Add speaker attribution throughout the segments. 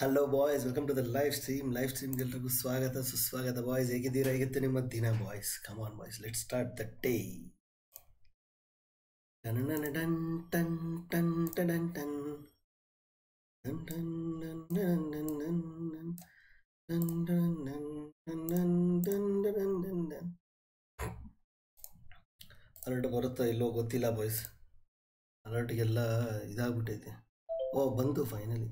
Speaker 1: Hello boys welcome to the live stream live ಸ್ಟ್ರೀಮ್ಗೆ ಎಲ್ರಿಗೂ ಸ್ವಾಗತ ಸುಸ್ವಾಗತ ಬಾಯ್ಸ್ ಹೇಗಿದ್ದೀರಾ ಹೇಗಿತ್ತು ನಿಮ್ಮ ದಿನ boys come on boys let start the day ಟನ್ ಟನ್ ಟನ್ ಟನ್ ಟನ್ ಟನ್ ಟನ್ ಟನ್ ಟನ್ ಟನ್ ಟನ್ ಟನ್ ಟನ್ ಟನ್ ಟನ್ ಟನ್ ಟನ್ ಟನ್. ಅಲರ್ಟ್ ಬರುತ್ತಾ ಇಲ್ಲೋ ಗೊತ್ತಿಲ್ಲ ಬಾಯ್ಸ್ ಅಲರ್ಟ್ಗೆಲ್ಲ ಇದಾಗ್ಬಿಟ್ಟೈತೆ ಓ ಬಂತು ಫೈನಲಿ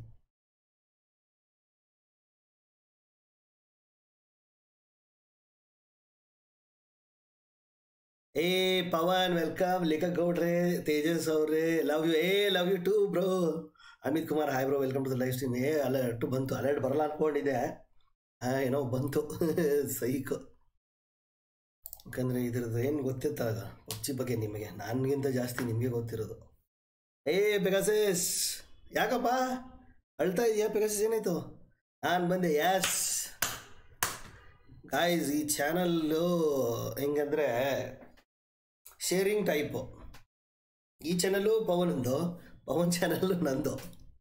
Speaker 1: ಏ ಪವನ್ ವೆಲ್ಕಮ್ ಲೇಖ ಗೌಡ್ರೆ ತೇಜಸ್ ಅವ್ರೆ ಲವ್ ಯು ಏ love you too bro Amit Kumar hi bro welcome to the live stream ಏ ಅಲರ್ಟ್ ಬಂತು ಅಲರ್ಟ್ ಬರಲ್ಲ ಅನ್ಕೊಂಡಿದ್ದೆ ಹಾ ಏನೋ ಬಂತು ಸೈಕ್ ಯಾಕಂದ್ರೆ ಇದ್ರದ್ದು ಏನು ಗೊತ್ತಿತ್ತಾಗ ಪಬ್ಜಿ ಬಗ್ಗೆ ನಿಮಗೆ ನನಗಿಂತ ಜಾಸ್ತಿ ನಿಮಗೆ ಗೊತ್ತಿರೋದು ಏ ಪೆಗಾಸಸ್ ಯಾಕಪ್ಪ ಅಳ್ತಾ ಇದೆಯಾ ಪೆಗಾಸಸ್ ಏನಾಯ್ತು ನಾನು ಬಂದೆ ಯಾಸ್ ಗಾಯ್ಸ್ ಈ ಚಾನಲ್ಲು ಹೆಂಗಂದ್ರೆ ಶೇರಿಂಗ್ ಟೈಪು ಈ ಚಾನಲ್ಲು ಪವನಂದು ಪವನ್ ಚಾನಲ್ಲು ನಂದು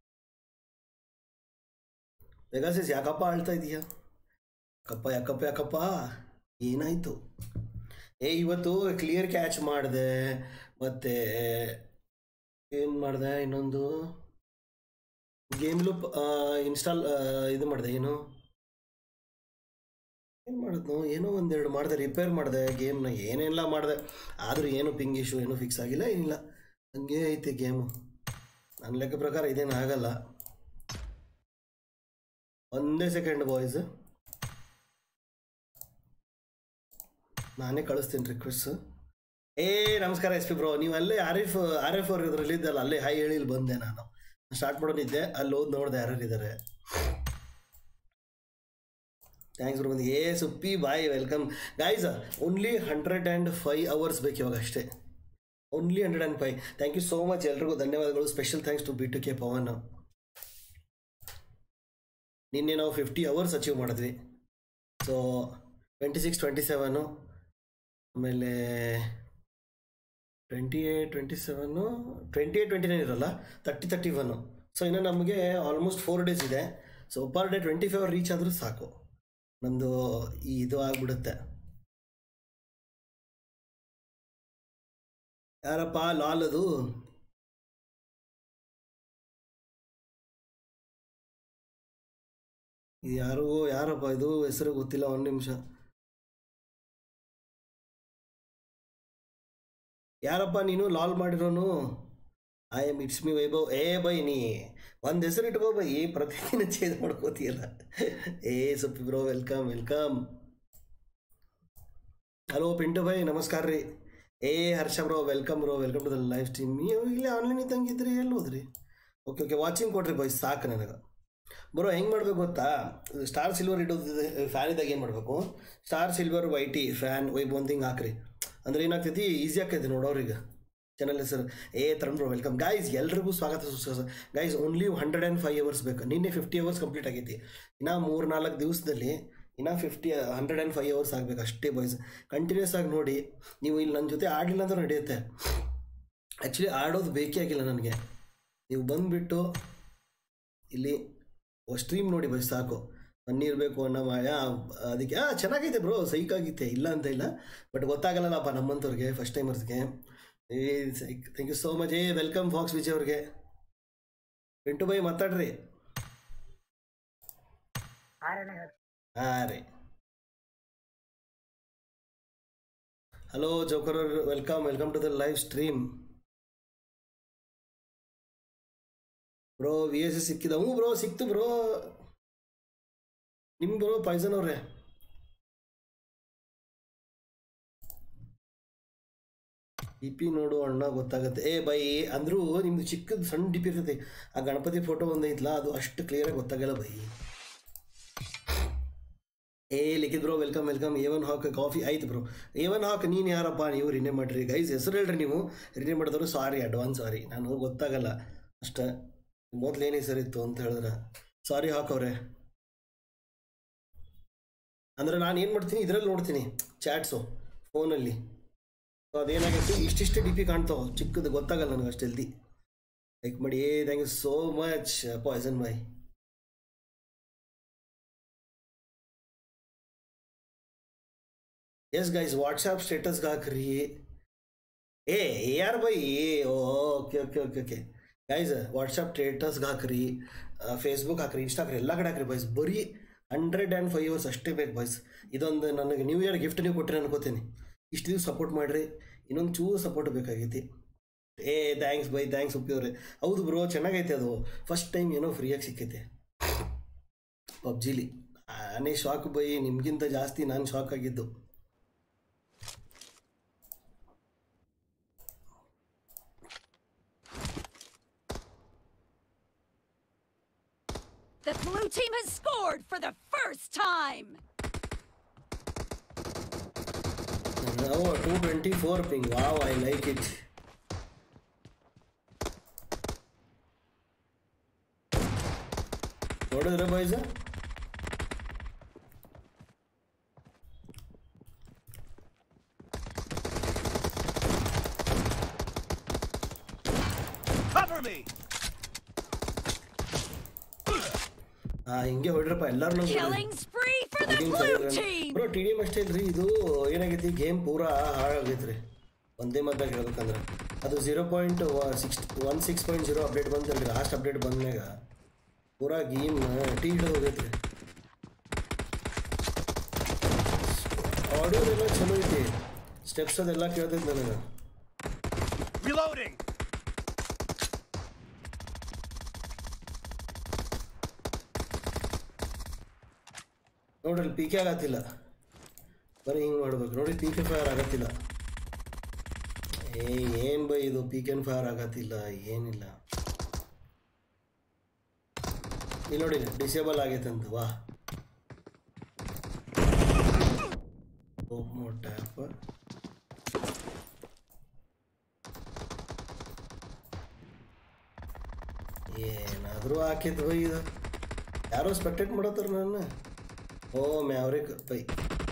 Speaker 1: ಪೆಗಾಸಸ್ ಯಾಕಪ್ಪ ಅಳ್ತಾ ಇದೀಯಾ ಯಾಕಪ್ಪ ಯಾಕಪ್ಪ ಯಾಕಪ್ಪ ಏನಾಯ್ತು ಏ ಇವತ್ತು ಕ್ಲಿಯರ್ ಕ್ಯಾಚ್ ಮಾಡಿದೆ ಮತ್ತೆ ಏನು ಮಾಡಿದೆ ಇನ್ನೊಂದು ಗೇಮ್ ಲೂಪ್ ಇನ್ಸ್ಟಾಲ್ ಇದು ಮಾಡಿದೆ ಏನು ಏನು ಮಾಡಿದ್ನು ಏನೋ ಒಂದೆರಡು ಮಾಡಿದೆ ರಿಪೇರ್ ಮಾಡಿದೆ ಗೇಮ್ನ ಏನೆಲ್ಲ ಮಾಡಿದೆ ಆದರೂ ಏನು ಪಿಂಗ್ ಇಶ್ಯೂ ಏನೂ ಫಿಕ್ಸ್ ಆಗಿಲ್ಲ ಏನಿಲ್ಲ ಹಂಗೆ ಐತೆ ಗೇಮು ನನ್ನ ಲೆಕ್ಕ ಪ್ರಕಾರ ಇದೇನು ಆಗಲ್ಲ ಒಂದೇ ಸೆಕೆಂಡ್ ಬಾಯ್ಸ್ ನಾನೇ ಕಳಿಸ್ತೀನಿ ರಿಕ್ವೆಸ್ಟ್ ಏ ನಮಸ್ಕಾರ ಎಸ್ ಪಿ ಬ್ರೋ ನೀವು ಅಲ್ಲೇ ಆರ್ ಎಫ್ ಆರ್ ಎಫ್ ಅವ್ರ ಇದ್ರಲ್ಲಿ ಇದ್ದಲ್ಲ ಅಲ್ಲೇ ಹೈ ಹೇಳಿ ಇಲ್ಲಿ ಬಂದೆ ನಾನು ಸ್ಟಾರ್ಟ್ ಮಾಡೋನಿದ್ದೆ ಅಲ್ಲಿ ಹೋದ್ ನೋಡಿದೆ ಯಾರ್ಯಾರು ಇದ್ದಾರೆ ಥ್ಯಾಂಕ್ಸ್ ಬ್ರೋ ಬಂದು ಏ Suppi boy welcome guys only hundred and five hours ಬೇಕು ಇವಾಗ ಅಷ್ಟೇ only hundred and five thank you so much ಎಲ್ರಿಗೂ ಧನ್ಯವಾದಗಳು special thanks to B two K Pavan ನಿನ್ನೆ ನಾವು ಫಿಫ್ಟಿ ಅವರ್ಸ್ ಅಚೀವ್ ಮಾಡಿದ್ವಿ so twenty six twenty seven ಆಮೇಲೆ twenty eight twenty seven twenty eight twenty nine ಇರಲ್ಲ ತರ್ಟಿ ತರ್ಟಿ ಒನ್ನು ಸೊ ಇನ್ನು ನಮಗೆ almost four days ಇದೆ so per day twenty five reach ಆದರೂ ಸಾಕು ನಮ್ಮದು ಈ ಇದು ಆಗ್ಬಿಡುತ್ತೆ ಯಾರಪ್ಪ ಲಾಲ್ ಅದು ಇದು ಯಾರು ಯಾರಪ್ಪ ಇದು ಹೆಸರು ಗೊತ್ತಿಲ್ಲ ಒಂದು ನಿಮಿಷ ಯಾರಪ್ಪ ನೀನು ಲಾಲ್ ಮಾಡಿರೋನು I am it's me Vaibhav ಏ ಬೈ ನೀ ಒಂದು ಹೆಸರು ಇಟ್ಕೋ ಬೈ ಪ್ರತಿದಿನ ಚೇಂಜ್ ಮಾಡ್ಕೋತೀಯಲ್ಲ ಏ Suppi bro welcome welcome hello Pintu ಬೈ ನಮಸ್ಕಾರ ರೀ ಏ Harsha bro welcome bro welcome to the live stream ನೀವು ಇಲ್ಲಿ ಆನ್ಲೈನ್ ಇದ್ದಂಗಿದ್ರಿ ಎಲ್ಲಿ ಹೋದ್ರಿ ಓಕೆ ಓಕೆ ವಾಚಿಂಗ್ ಕೊಡ್ರಿ ಬೈ ಸಾಕು ನನಗೆ ಬ್ರೋ ಹೆಂಗೆ ಮಾಡ್ಬೇಕು ಗೊತ್ತಾ ಸ್ಟಾರ್ ಸಿಲ್ವರ್ ಇಡೋದು ಫ್ಯಾನ್ ಇದ್ದಾಗ ಏನು ಮಾಡಬೇಕು ಸ್ಟಾರ್ ಸಿಲ್ವರ್ ವೈಟಿ ಫ್ಯಾನ್ ವೈಬ್ ಒಂದು ಹಿಂಗೆ ಹಾಕ್ರಿ ಅಂದ್ರೆ ಏನಾಗ್ತೈತಿ ಈಸಿ ಆಗ್ತೈತಿ ನೋಡೋರಿಗೆ ಚಾನಲ್ ಹೆಸರು ಏ ತರುಣ್ ಬ್ರೋ ವೆಲ್ಕಮ್ ಗೈಸ್ ಎಲ್ರಿಗೂ ಸ್ವಾಗತ ಸುಸ್ವಾಗತ guys only hundred and five hours ಬೇಕು ನಿನ್ನೆ ಫಿಫ್ಟಿ ಅವರ್ಸ್ ಕಂಪ್ಲೀಟ್ ಆಗೈತಿ ಇನ್ನು ಮೂರು ನಾಲ್ಕು ದಿವಸದಲ್ಲಿ ಇನ್ನು fifty hundred and five hours ಆಗಬೇಕು ಅಷ್ಟೇ ಬಾಯ್ಸ್ ಕಂಟಿನ್ಯೂಸ್ ಆಗಿ ನೋಡಿ ನೀವು ಇಲ್ಲಿ ನನ್ನ ಜೊತೆ ಆಡಲಿಲ್ಲ ಅಂದ್ರೆ ನಡೆಯುತ್ತೆ ಆ್ಯಕ್ಚುಲಿ ಆಡೋದು ಬೇಕೇ ಆಗಿಲ್ಲ ನನಗೆ ನೀವು ಬಂದುಬಿಟ್ಟು ಇಲ್ಲಿ ಸ್ಟ್ರೀಮ್ ನೋಡಿ ಬೈ ಸಾಕು ಬನ್ನಿರಬೇಕು ಅನ್ನೋ ಮಾಯ ಅದಕ್ಕೆ ಹಾಂ ಚೆನ್ನಾಗೈತೆ ಬ್ರೋ ಸೈಕಾಗಿತ್ತೆ ಇಲ್ಲ ಅಂತ ಇಲ್ಲ ಬಟ್ ಗೊತ್ತಾಗಲ್ಲಪ್ಪ ನಮ್ಮಂಥವ್ರಿಗೆ ಫಸ್ಟ್ ಟೈಮರ್ಸ್ಗೆ ಏ ಥ್ಯಾಂಕ್ ಯು ಸೋ ಮಚ್ ಏ ವೆಲ್ಕಮ್ ಫಾಕ್ಸ್ ವಿಜಯ್ ಅವ್ರಿಗೆ ಪಿಂಟು ಬೈ ಮಾತಾಡ್ರಿ ಹಾಂ ರೀ hello Joker welcome welcome to the live stream bro V S S ಸಿಕ್ಕಿದ ಹ್ಞೂ ಬ್ರೋ ಸಿಕ್ತು ಬ್ರೋ ನಿಮ್ಮ ಬ್ರೋ ಪಾಯ್ಸನ್ ಅವ್ರೆ ಡಿ ಪಿ ನೋಡು ಅಣ್ಣ ಗೊತ್ತಾಗುತ್ತೆ ಏ ಬೈ ಅಂದರೂ ನಿಮ್ದು ಚಿಕ್ಕದು ಸಣ್ಣ ಡಿ ಪಿ ಇರ್ತೈತಿ ಆ ಗಣಪತಿ ಫೋಟೋ ಒಂದು ಐತ್ಲ ಅದು ಅಷ್ಟು ಕ್ಲಿಯರಾಗಿ ಗೊತ್ತಾಗಲ್ಲ ಬೈ ಏ Likhith bro welcome welcome A one ಹಾಕ್ ಕಾಫಿ ಆಯ್ತು ಬ್ರೋ ಎ ಒನ್ ಹಾಕ್ ನೀನು ಯಾರಪ್ಪ ನೀವು ರಿನೇ ಮಾಡಿರಿ ಗೈಸ್ ಹೆಸರು ಹೇಳ್ರಿ ನೀವು ರಿನೇ ಮಾಡಿದವರು ಸಾರಿ ಅಡ್ವಾನ್ಸ್ ಸಾರಿ ನಾನು ಗೊತ್ತಾಗಲ್ಲ ಅಷ್ಟೇ ಮೊದ್ಲೇನು ಹೆಸರಿತ್ತು ಅಂತ ಹೇಳಿದ್ರೆ ಸಾರಿ ಹಾಕವ್ರೆ ಅಂದರೆ ನಾನು ಏನು ಮಾಡ್ತೀನಿ ಇದರಲ್ಲಿ ನೋಡ್ತೀನಿ ಚಾಟ್ಸು ಫೋನಲ್ಲಿ ಸೊ ಅದೇನಾಗೈತಿ ಇಷ್ಟಿಷ್ಟು ಡಿ ಪಿ ಕಾಣ್ತಾವೆ ಚಿಕ್ಕದು ಗೊತ್ತಾಗಲ್ಲ ನನಗೆ ಅಷ್ಟು ಜಲ್ದಿ ಲೈಕ್ ಮಾಡಿ ಏ thank you so much Poison boy yes guys WhatsApp ಸ್ಟೇಟಸ್ಗೆ ಹಾಕ್ರಿ ಏ ಯಾರು ಬೈ okay okay okay okay guys WhatsApp ಸ್ಟೇಟಸ್ಗೆ ಹಾಕ್ರಿ ಫೇಸ್ಬುಕ್ ಹಾಕ್ರಿ ಇನ್ಸ್ಟಾ ಹಾಕ್ರಿ ಎಲ್ಲ ಕಡೆ ಹಾಕ್ರಿ ಬಾಯ್ಸ್ ಬರೀ ಹಂಡ್ರೆಡ್ ಆ್ಯಂಡ್ ಫೈವ್ ಅವರ್ಸ್ ಅಷ್ಟೇ ಬೇಕು ಬಾಯ್ಸ್ ಇದೊಂದು ನನಗೆ ನ್ಯೂ ಇಯರ್ ಗಿಫ್ಟ್ ನೀವು ಕೊಟ್ಟಿರಿ ಅನ್ಕೋತೀನಿ ಇಷ್ಟು ದಿವ್ಸ ಸಪೋರ್ಟ್ ಮಾಡಿರಿ ಇನ್ನೊಂದು ಚೂರು ಸಪೋರ್ಟ್ ಬೇಕಾಗೈತಿ ಏ ಥ್ಯಾಂಕ್ಸ್ ಬೈ ಥ್ಯಾಂಕ್ಸ್ ಉಪ್ಪಿಯವ್ರೆ ಹೌದು ಬ್ರೋ ಚೆನ್ನಾಗೈತೆ ಅದು ಫಸ್ಟ್ ಟೈಮ್ ಏನೋ ಫ್ರೀಯಾಗಿ ಸಿಕ್ಕೈತೆ ಪಬ್ಜಿಲಿ ನಾನೇ ಶಾಕ್ ಬೈ ನಿಮಗಿಂತ ಜಾಸ್ತಿ ನಾನು ಶಾಕ್ ಆಗಿದ್ದು
Speaker 2: The blue team has scored for the first time!
Speaker 1: Oh, 224 ping. Wow, I like it. ನೋಡಿದ್ರೆ ಬಾಯ್ಸ
Speaker 3: Cover me!
Speaker 1: ಹಾ ಹಿಂಗೆ ಹೊಡ್ರಪ್ಪ ಎಲ್ಲಾರು
Speaker 2: Killing spree for the blue team!
Speaker 1: Bro T D M ಅಷ್ಟೇ ಇಲ್ರಿ ಇದು ಏನಾಗೈತಿ ಗೇಮ್ ಪೂರಾ ಹಾಳಾಗೈತ್ರಿ ಒಂದೇ ಮದ್ದಾಗ ಹೇಳ್ಬೇಕಂದ್ರೆ ಅದು zero point six one six point zero update ಬಂತಲ್ರಿ ಲಾಸ್ಟ್ ಅಪ್ಡೇಟ್ ಬಂದ್ಮ್ಯಾಗ ಪೂರಾ ಗೇಮ್ ಟಿ ಹಿಡಿದು ಹೋಗೈತ್ರಿ ಆಡಿಯೋದೆಲ್ಲ ಚಲೋ ಐತಿ ಸ್ಟೆಪ್ಸ್ ಅದೆಲ್ಲ ಕೇಳ್ತೈತೆ ನನಗೆ
Speaker 3: Reloading!
Speaker 1: ನೋಡ್ರಿ ಪಿ ಕೆ ಆಗತ್ತಿಲ್ಲ ಬರೀ ಹಿಂಗೆ ಮಾಡ್ಬೇಕು ನೋಡಿ ಪಿ ಕೆ ಫೈರ್ ಆಗತ್ತಿಲ್ಲ ಏ ಏನು ಬೈ ಇದು ಪಿ ಕೆನ್ ಫೈರ್ ಆಗತ್ತಿಲ್ಲ ಏನಿಲ್ಲ ಇಲ್ಲಿ ನೋಡಿ ಡಿಸೇಬಲ್ ಆಗೈತೆ ಅಂತ ವಾ ಓಪ್ ಮೋಡ್ ಟ್ಯಾಪ್ ಏನಾದರೂ ಹಾಕೈತೆ ಬೈ ಇದು ಯಾರೋ ಸ್ಪೆಕ್ಟೇಟ್ ಮಾಡತ್ತಾರ ನನ್ನ ಓ ಮ್ಯಾವ್ರಿಕ್ ಬೈ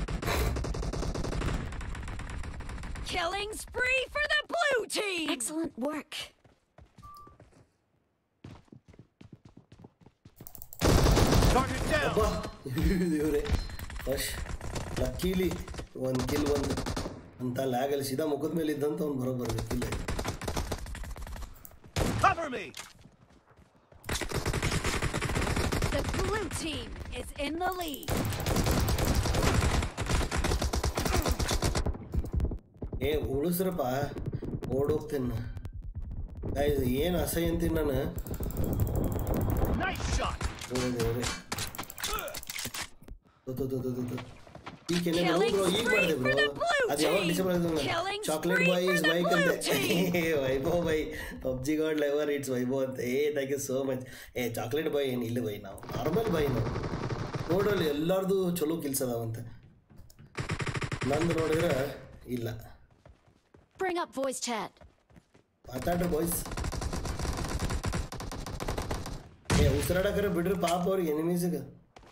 Speaker 2: Killing spree for the blue team!
Speaker 4: Excellent work.
Speaker 3: Target down!
Speaker 1: ಅಬ್ಬಾ ದೇವ್ರೆ ಫಸ್ಟ್ ಲಕ್ಕೀಲಿ ಒಂದು ಕಿಲ್ ಒಂದು ಅಂತ ಲ್ಯಾಗಲ್ಲಿ ಸೀದಾ ಮುಖದ ಮೇಲೆ ಇದ್ದಂತ ಅವ್ನು ಬರೋ ಬರ್ಬೇಕಿಲ್ಲ
Speaker 3: Cover me!
Speaker 2: The blue team is in the lead.
Speaker 1: ಏ ಉಳಿಸ್ರಪ್ಪ ಓಡೋಗ್ತೀನಿ ಏನು ಅಸಹ್ಯ ಅಂತೀನಿ ನಾನು
Speaker 3: Nice shot!
Speaker 1: ದೇವ್ರೆ ದೇವ್ರೆ ತು, ತು, ತು, ತು, ತು, ತು. ಈಗ ಏನೇ
Speaker 2: Killing
Speaker 1: ಬ್ರೋ ಈಗ ಮಾಡಿದೆ
Speaker 2: spree for
Speaker 1: bro
Speaker 2: the blue
Speaker 1: ಅದು ಯಾವಾಗ
Speaker 2: team.
Speaker 1: Disable
Speaker 2: Killing
Speaker 1: chocolate
Speaker 2: spree
Speaker 1: boy
Speaker 2: for
Speaker 1: is
Speaker 2: the
Speaker 1: bike
Speaker 2: blue
Speaker 1: ಅಂತ
Speaker 2: team.
Speaker 1: ವೈಭವ್ ಬೈ ಪಬ್ಜಿ ಗಾಡ್ ಲೈವರ್ ಇಟ್ಸ್ ವೈಭವ್ ಅಂತ ಏ ಥ್ಯಾಂಕ್ ಯು ಸೋ ಮಚ್ ಏ ಚಾಕ್ಲೇಟ್ ಬಾಯ್ ಏನು ಇಲ್ಲ ಬೈ ನಾವು ನಾರ್ಮಲ್ ಬೈ ನಾವು ನೋಡಲ್ಲಿ ಎಲ್ಲಾರ್ದು ಚಲೋ ಕಿಲ್ಸ್ ಅದಾವಂತೆ ನಂದು ನೋಡಿದ್ರೆ ಇಲ್ಲ
Speaker 4: Bring up voice chat.
Speaker 1: ಮಾತಾಡ್ರಿ ಬಾಯ್ಸ್ ಏ ಉಸಿರಾಡಕ್ರೆ ಬಿಡ್ರಿ ಪಾಪ ಅವ್ರಿಗೆ ಎನಿಮೀಸಿಗೆ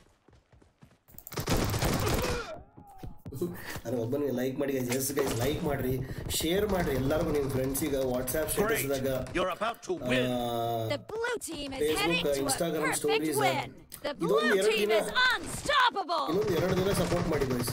Speaker 1: ನಾನು ಒಬ್ಬನಿಗೆ ಲೈಕ್ ಮಾಡಿ ಗೈಸ್ ಎಸ್ ಗೈಸ್ ಲೈಕ್ ಮಾಡ್ರಿ ಶೇರ್ ಮಾಡ್ರಿ ಎಲ್ಲರಿಗೂ ನಿಮ್ಮ ಫ್ರೆಂಡ್ಸಿಗೆ ವಾಟ್ಸ್ಆ್ಯಪ್
Speaker 3: Great!
Speaker 1: ಸ್ಟೇಟಸ್ದಾಗ
Speaker 3: You're about to win!
Speaker 2: The blue team is
Speaker 1: Facebook,
Speaker 2: heading to a
Speaker 1: Instagram
Speaker 2: perfect
Speaker 1: stories,
Speaker 2: win. The
Speaker 1: ಇದೊಂದು
Speaker 2: blue
Speaker 1: ಎರಡು
Speaker 2: team
Speaker 1: ದಿನ-
Speaker 2: is unstoppable.
Speaker 1: ಇನ್ನೊಂದು ಎರಡು ದಿನ ಸಪೋರ್ಟ್ ಮಾಡಿ ಗೈಸ್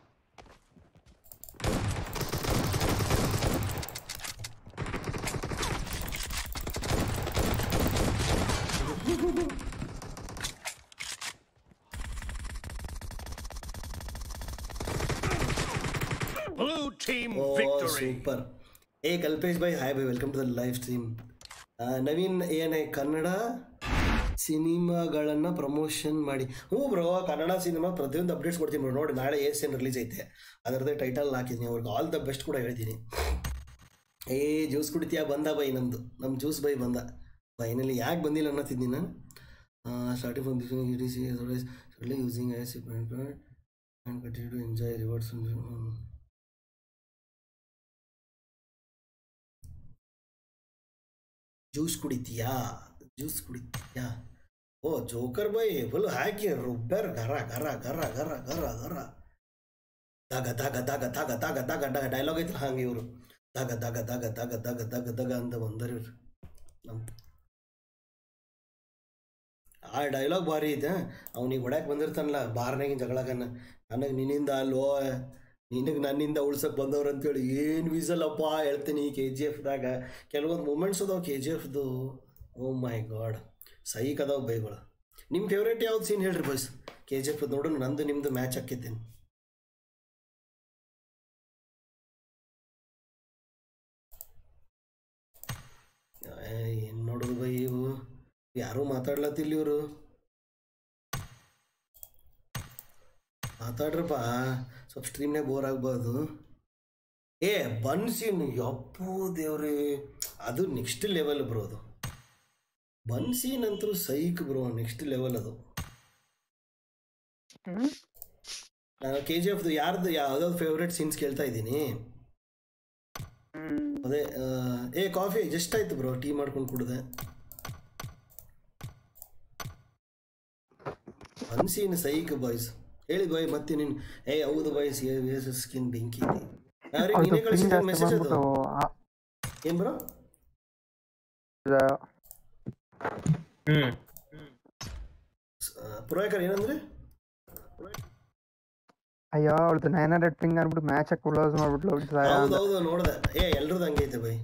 Speaker 3: Blue team
Speaker 1: ಓ
Speaker 3: victory!
Speaker 1: ಸೂಪರ್ ಏ ಕಲ್ಪೇಶ್ ಬೈ ಹಾಯ್ ಬೈ welcome to the live stream Naveen ಏನೇ ಕನ್ನಡ ಸಿನಿಮಾಗಳನ್ನು ಪ್ರಮೋಷನ್ ಮಾಡಿ ಹ್ಞೂ ಬ್ರೋ ಕನ್ನಡ ಸಿನಿಮಾ ಪ್ರತಿಯೊಂದು ಅಪ್ಡೇಟ್ಸ್ ಕೊಡ್ತೀನಿ ಬ್ರೋ ನೋಡಿ ನಾಳೆ ಎಸ್ ಏನು ರಿಲೀಸ್ ಐತೆ ಅದರದ್ದೇ ಟೈಟಲ್ ಹಾಕಿದ್ದೀನಿ ಅವ್ರಿಗೆ ಆಲ್ ದ ಬೆಸ್ಟ್ ಕೂಡ ಹೇಳ್ತೀನಿ ಏ ಜ್ಯೂಸ್ ಕುಡಿತೀಯಾ ಬಂದ ಬೈ ನಮ್ಮದು ನಮ್ಮ ಜ್ಯೂಸ್ ಬೈ ಬಂದ ಫೈನಲಿ ಯಾಕೆ ಬಂದಿಲ್ಲ ಅನ್ನತ್ತಿದ್ದೀನಿ ನಾನು starting from it is using I C and continue to enjoy rewards juice ಕುಡಿತೀಯಾ ಜ್ಯೂಸ್ ಕುಡಿತೀಯಾ ಓ ಜೋಕರ್ ಬೈ ಫುಲ್ ಹಾಕಿ ರುಬ್ಬರ್ ಗರ ಗರ ಗರ ಗರ ಗರ ಗರ ದಾಗ ದಾಗ ದಾಗ ದಾಗ ದಾಗ ದಾಗ ದಾಗ ಡೈಲಾಗ್ ಐತ್ರ ಹಂಗೆ ಇವರು ದಾಗ ದಾಗ ದಾಗ ದಾಗ ದಾಗ ದಾಗ ದಾಗ ಅಂತ ಬಂದರು ಇವ್ರು ನಮ್ಮ ಆ ಡೈಲಾಗ್ ಭಾರಿ ಐತೆ ಅವ್ನಿಗೆ ಹೊಡ್ಯಾಕೆ ಬಂದಿರ್ತಾನಲ್ಲ ಬಾರ್ನಾಗಿನ ಜಗಳಗನ್ನ ನನಗೆ ನಿನ್ನಿಂದ ಅಲ್ವೋ ನಿನಗೆ ನನ್ನಿಂದ ಉಳ್ಸಕ್ ಬಂದವ್ರು ಅಂತೇಳಿ ಏನು ವಿಸಲ್ಲಪ್ಪ ಹೇಳ್ತೀನಿ ಕೆ ಜಿ ಎಫ್ದಾಗ ಕೆಲವೊಂದು ಮೂಮೆಂಟ್ಸ್ ಅದಾವ ಕೆ ಜಿ ಎಫ್ದು ಓ ಮೈ ಗಾಡ್ ಸೈಕ್ ಅದಾವ ಬೈಗಳು ನಿಮ್ಮ ಫೇವ್ರೇಟ್ ಯಾವ್ದು ಸೀನ್ ಹೇಳ್ರಿ ಬಾಯ್ಸ್ ಕೆ ಜಿ ಎಫ್ ನೋಡೋಣ ನಂದು ನಿಮ್ಮದು ಮ್ಯಾಚ್ ಹಾಕಿದ್ದೀನಿ ಏನು ನೋಡೋದು ಬೈ ಇವು ಯಾರೂ ಮಾತಾಡ್ಲತ್ತಿಲ್ಲ ಇವರು ಮಾತಾಡ್ರಪ್ಪ ಸ್ವಲ್ಪ ಸ್ಟ್ರೀಮ್ನೇ ಬೋರ್ ಆಗ್ಬೋದು ಏ ಬನ್ಸಿನ್ ಯಪ್ಪೋ ದೇವ್ರಿ ಅದು ನೆಕ್ಸ್ಟ್ ಲೆವೆಲ್ ಬ್ರೋ ಅದು ಬನ್ಸೀನ್ ಅಂತೂ ಸೈಕ್ ಬ್ರೋ ನೆಕ್ಸ್ಟ್ ಲೆವೆಲ್ ಅದು ನಾನು ಕೆ ಜಿ ಎಫ್ದು ಯಾರ್ದು ಯಾವ್ದಾವ್ದು ಫೇವ್ರೆಟ್ ಸೀನ್ಸ್ ಕೇಳ್ತಾ ಇದ್ದೀನಿ ಅದೇ ಆ, ಏ ಕಾಫಿ ಜಸ್ಟ್ ಆಯ್ತು ಬ್ರೋ ಟೀ ಮಾಡ್ಕೊಂಡು ಕುಡ್ದೆ ಬನ್ಸೀನ್ ಸೈಕ್ ಬಾಯ್ಸ್ ಹೇಳಿ ಬಾಯ್ ಮತ್ತೆ ನೀನು ಏ ಹೌದು ಬಾಯ್ಸ್ ಸ್ಕಿನ್ ಬೆಂಕಿ ಇದೆ ಯಾರಿಗೆ ನೀನೇ ಕಳಿಸಿದ ಮೆಸೇಜ್ ಅದು ಏನ್ ಬ್ರೋ
Speaker 5: ಹ್ಮ್
Speaker 1: ಪುರೋಹಿಕರ್ ಏನಂದ್ರೆ
Speaker 6: ಅಯ್ಯೋ ಅವಳ್ದು ನೈನ್ ಹಂಡ್ರೆಡ್ ಪಿಂಗ್ ಅನ್ಬಿಟ್ಟು ಮ್ಯಾಚ್ ಕ್ಲೋಸ್ ಮಾಡ್ಬಿಟ್ಲು
Speaker 1: ಹೌದು ಹೌದು ನೋಡ್ದೆ ಏ ಎಲ್ರದ್ದು ಹಂಗೈತೆ ಬೈ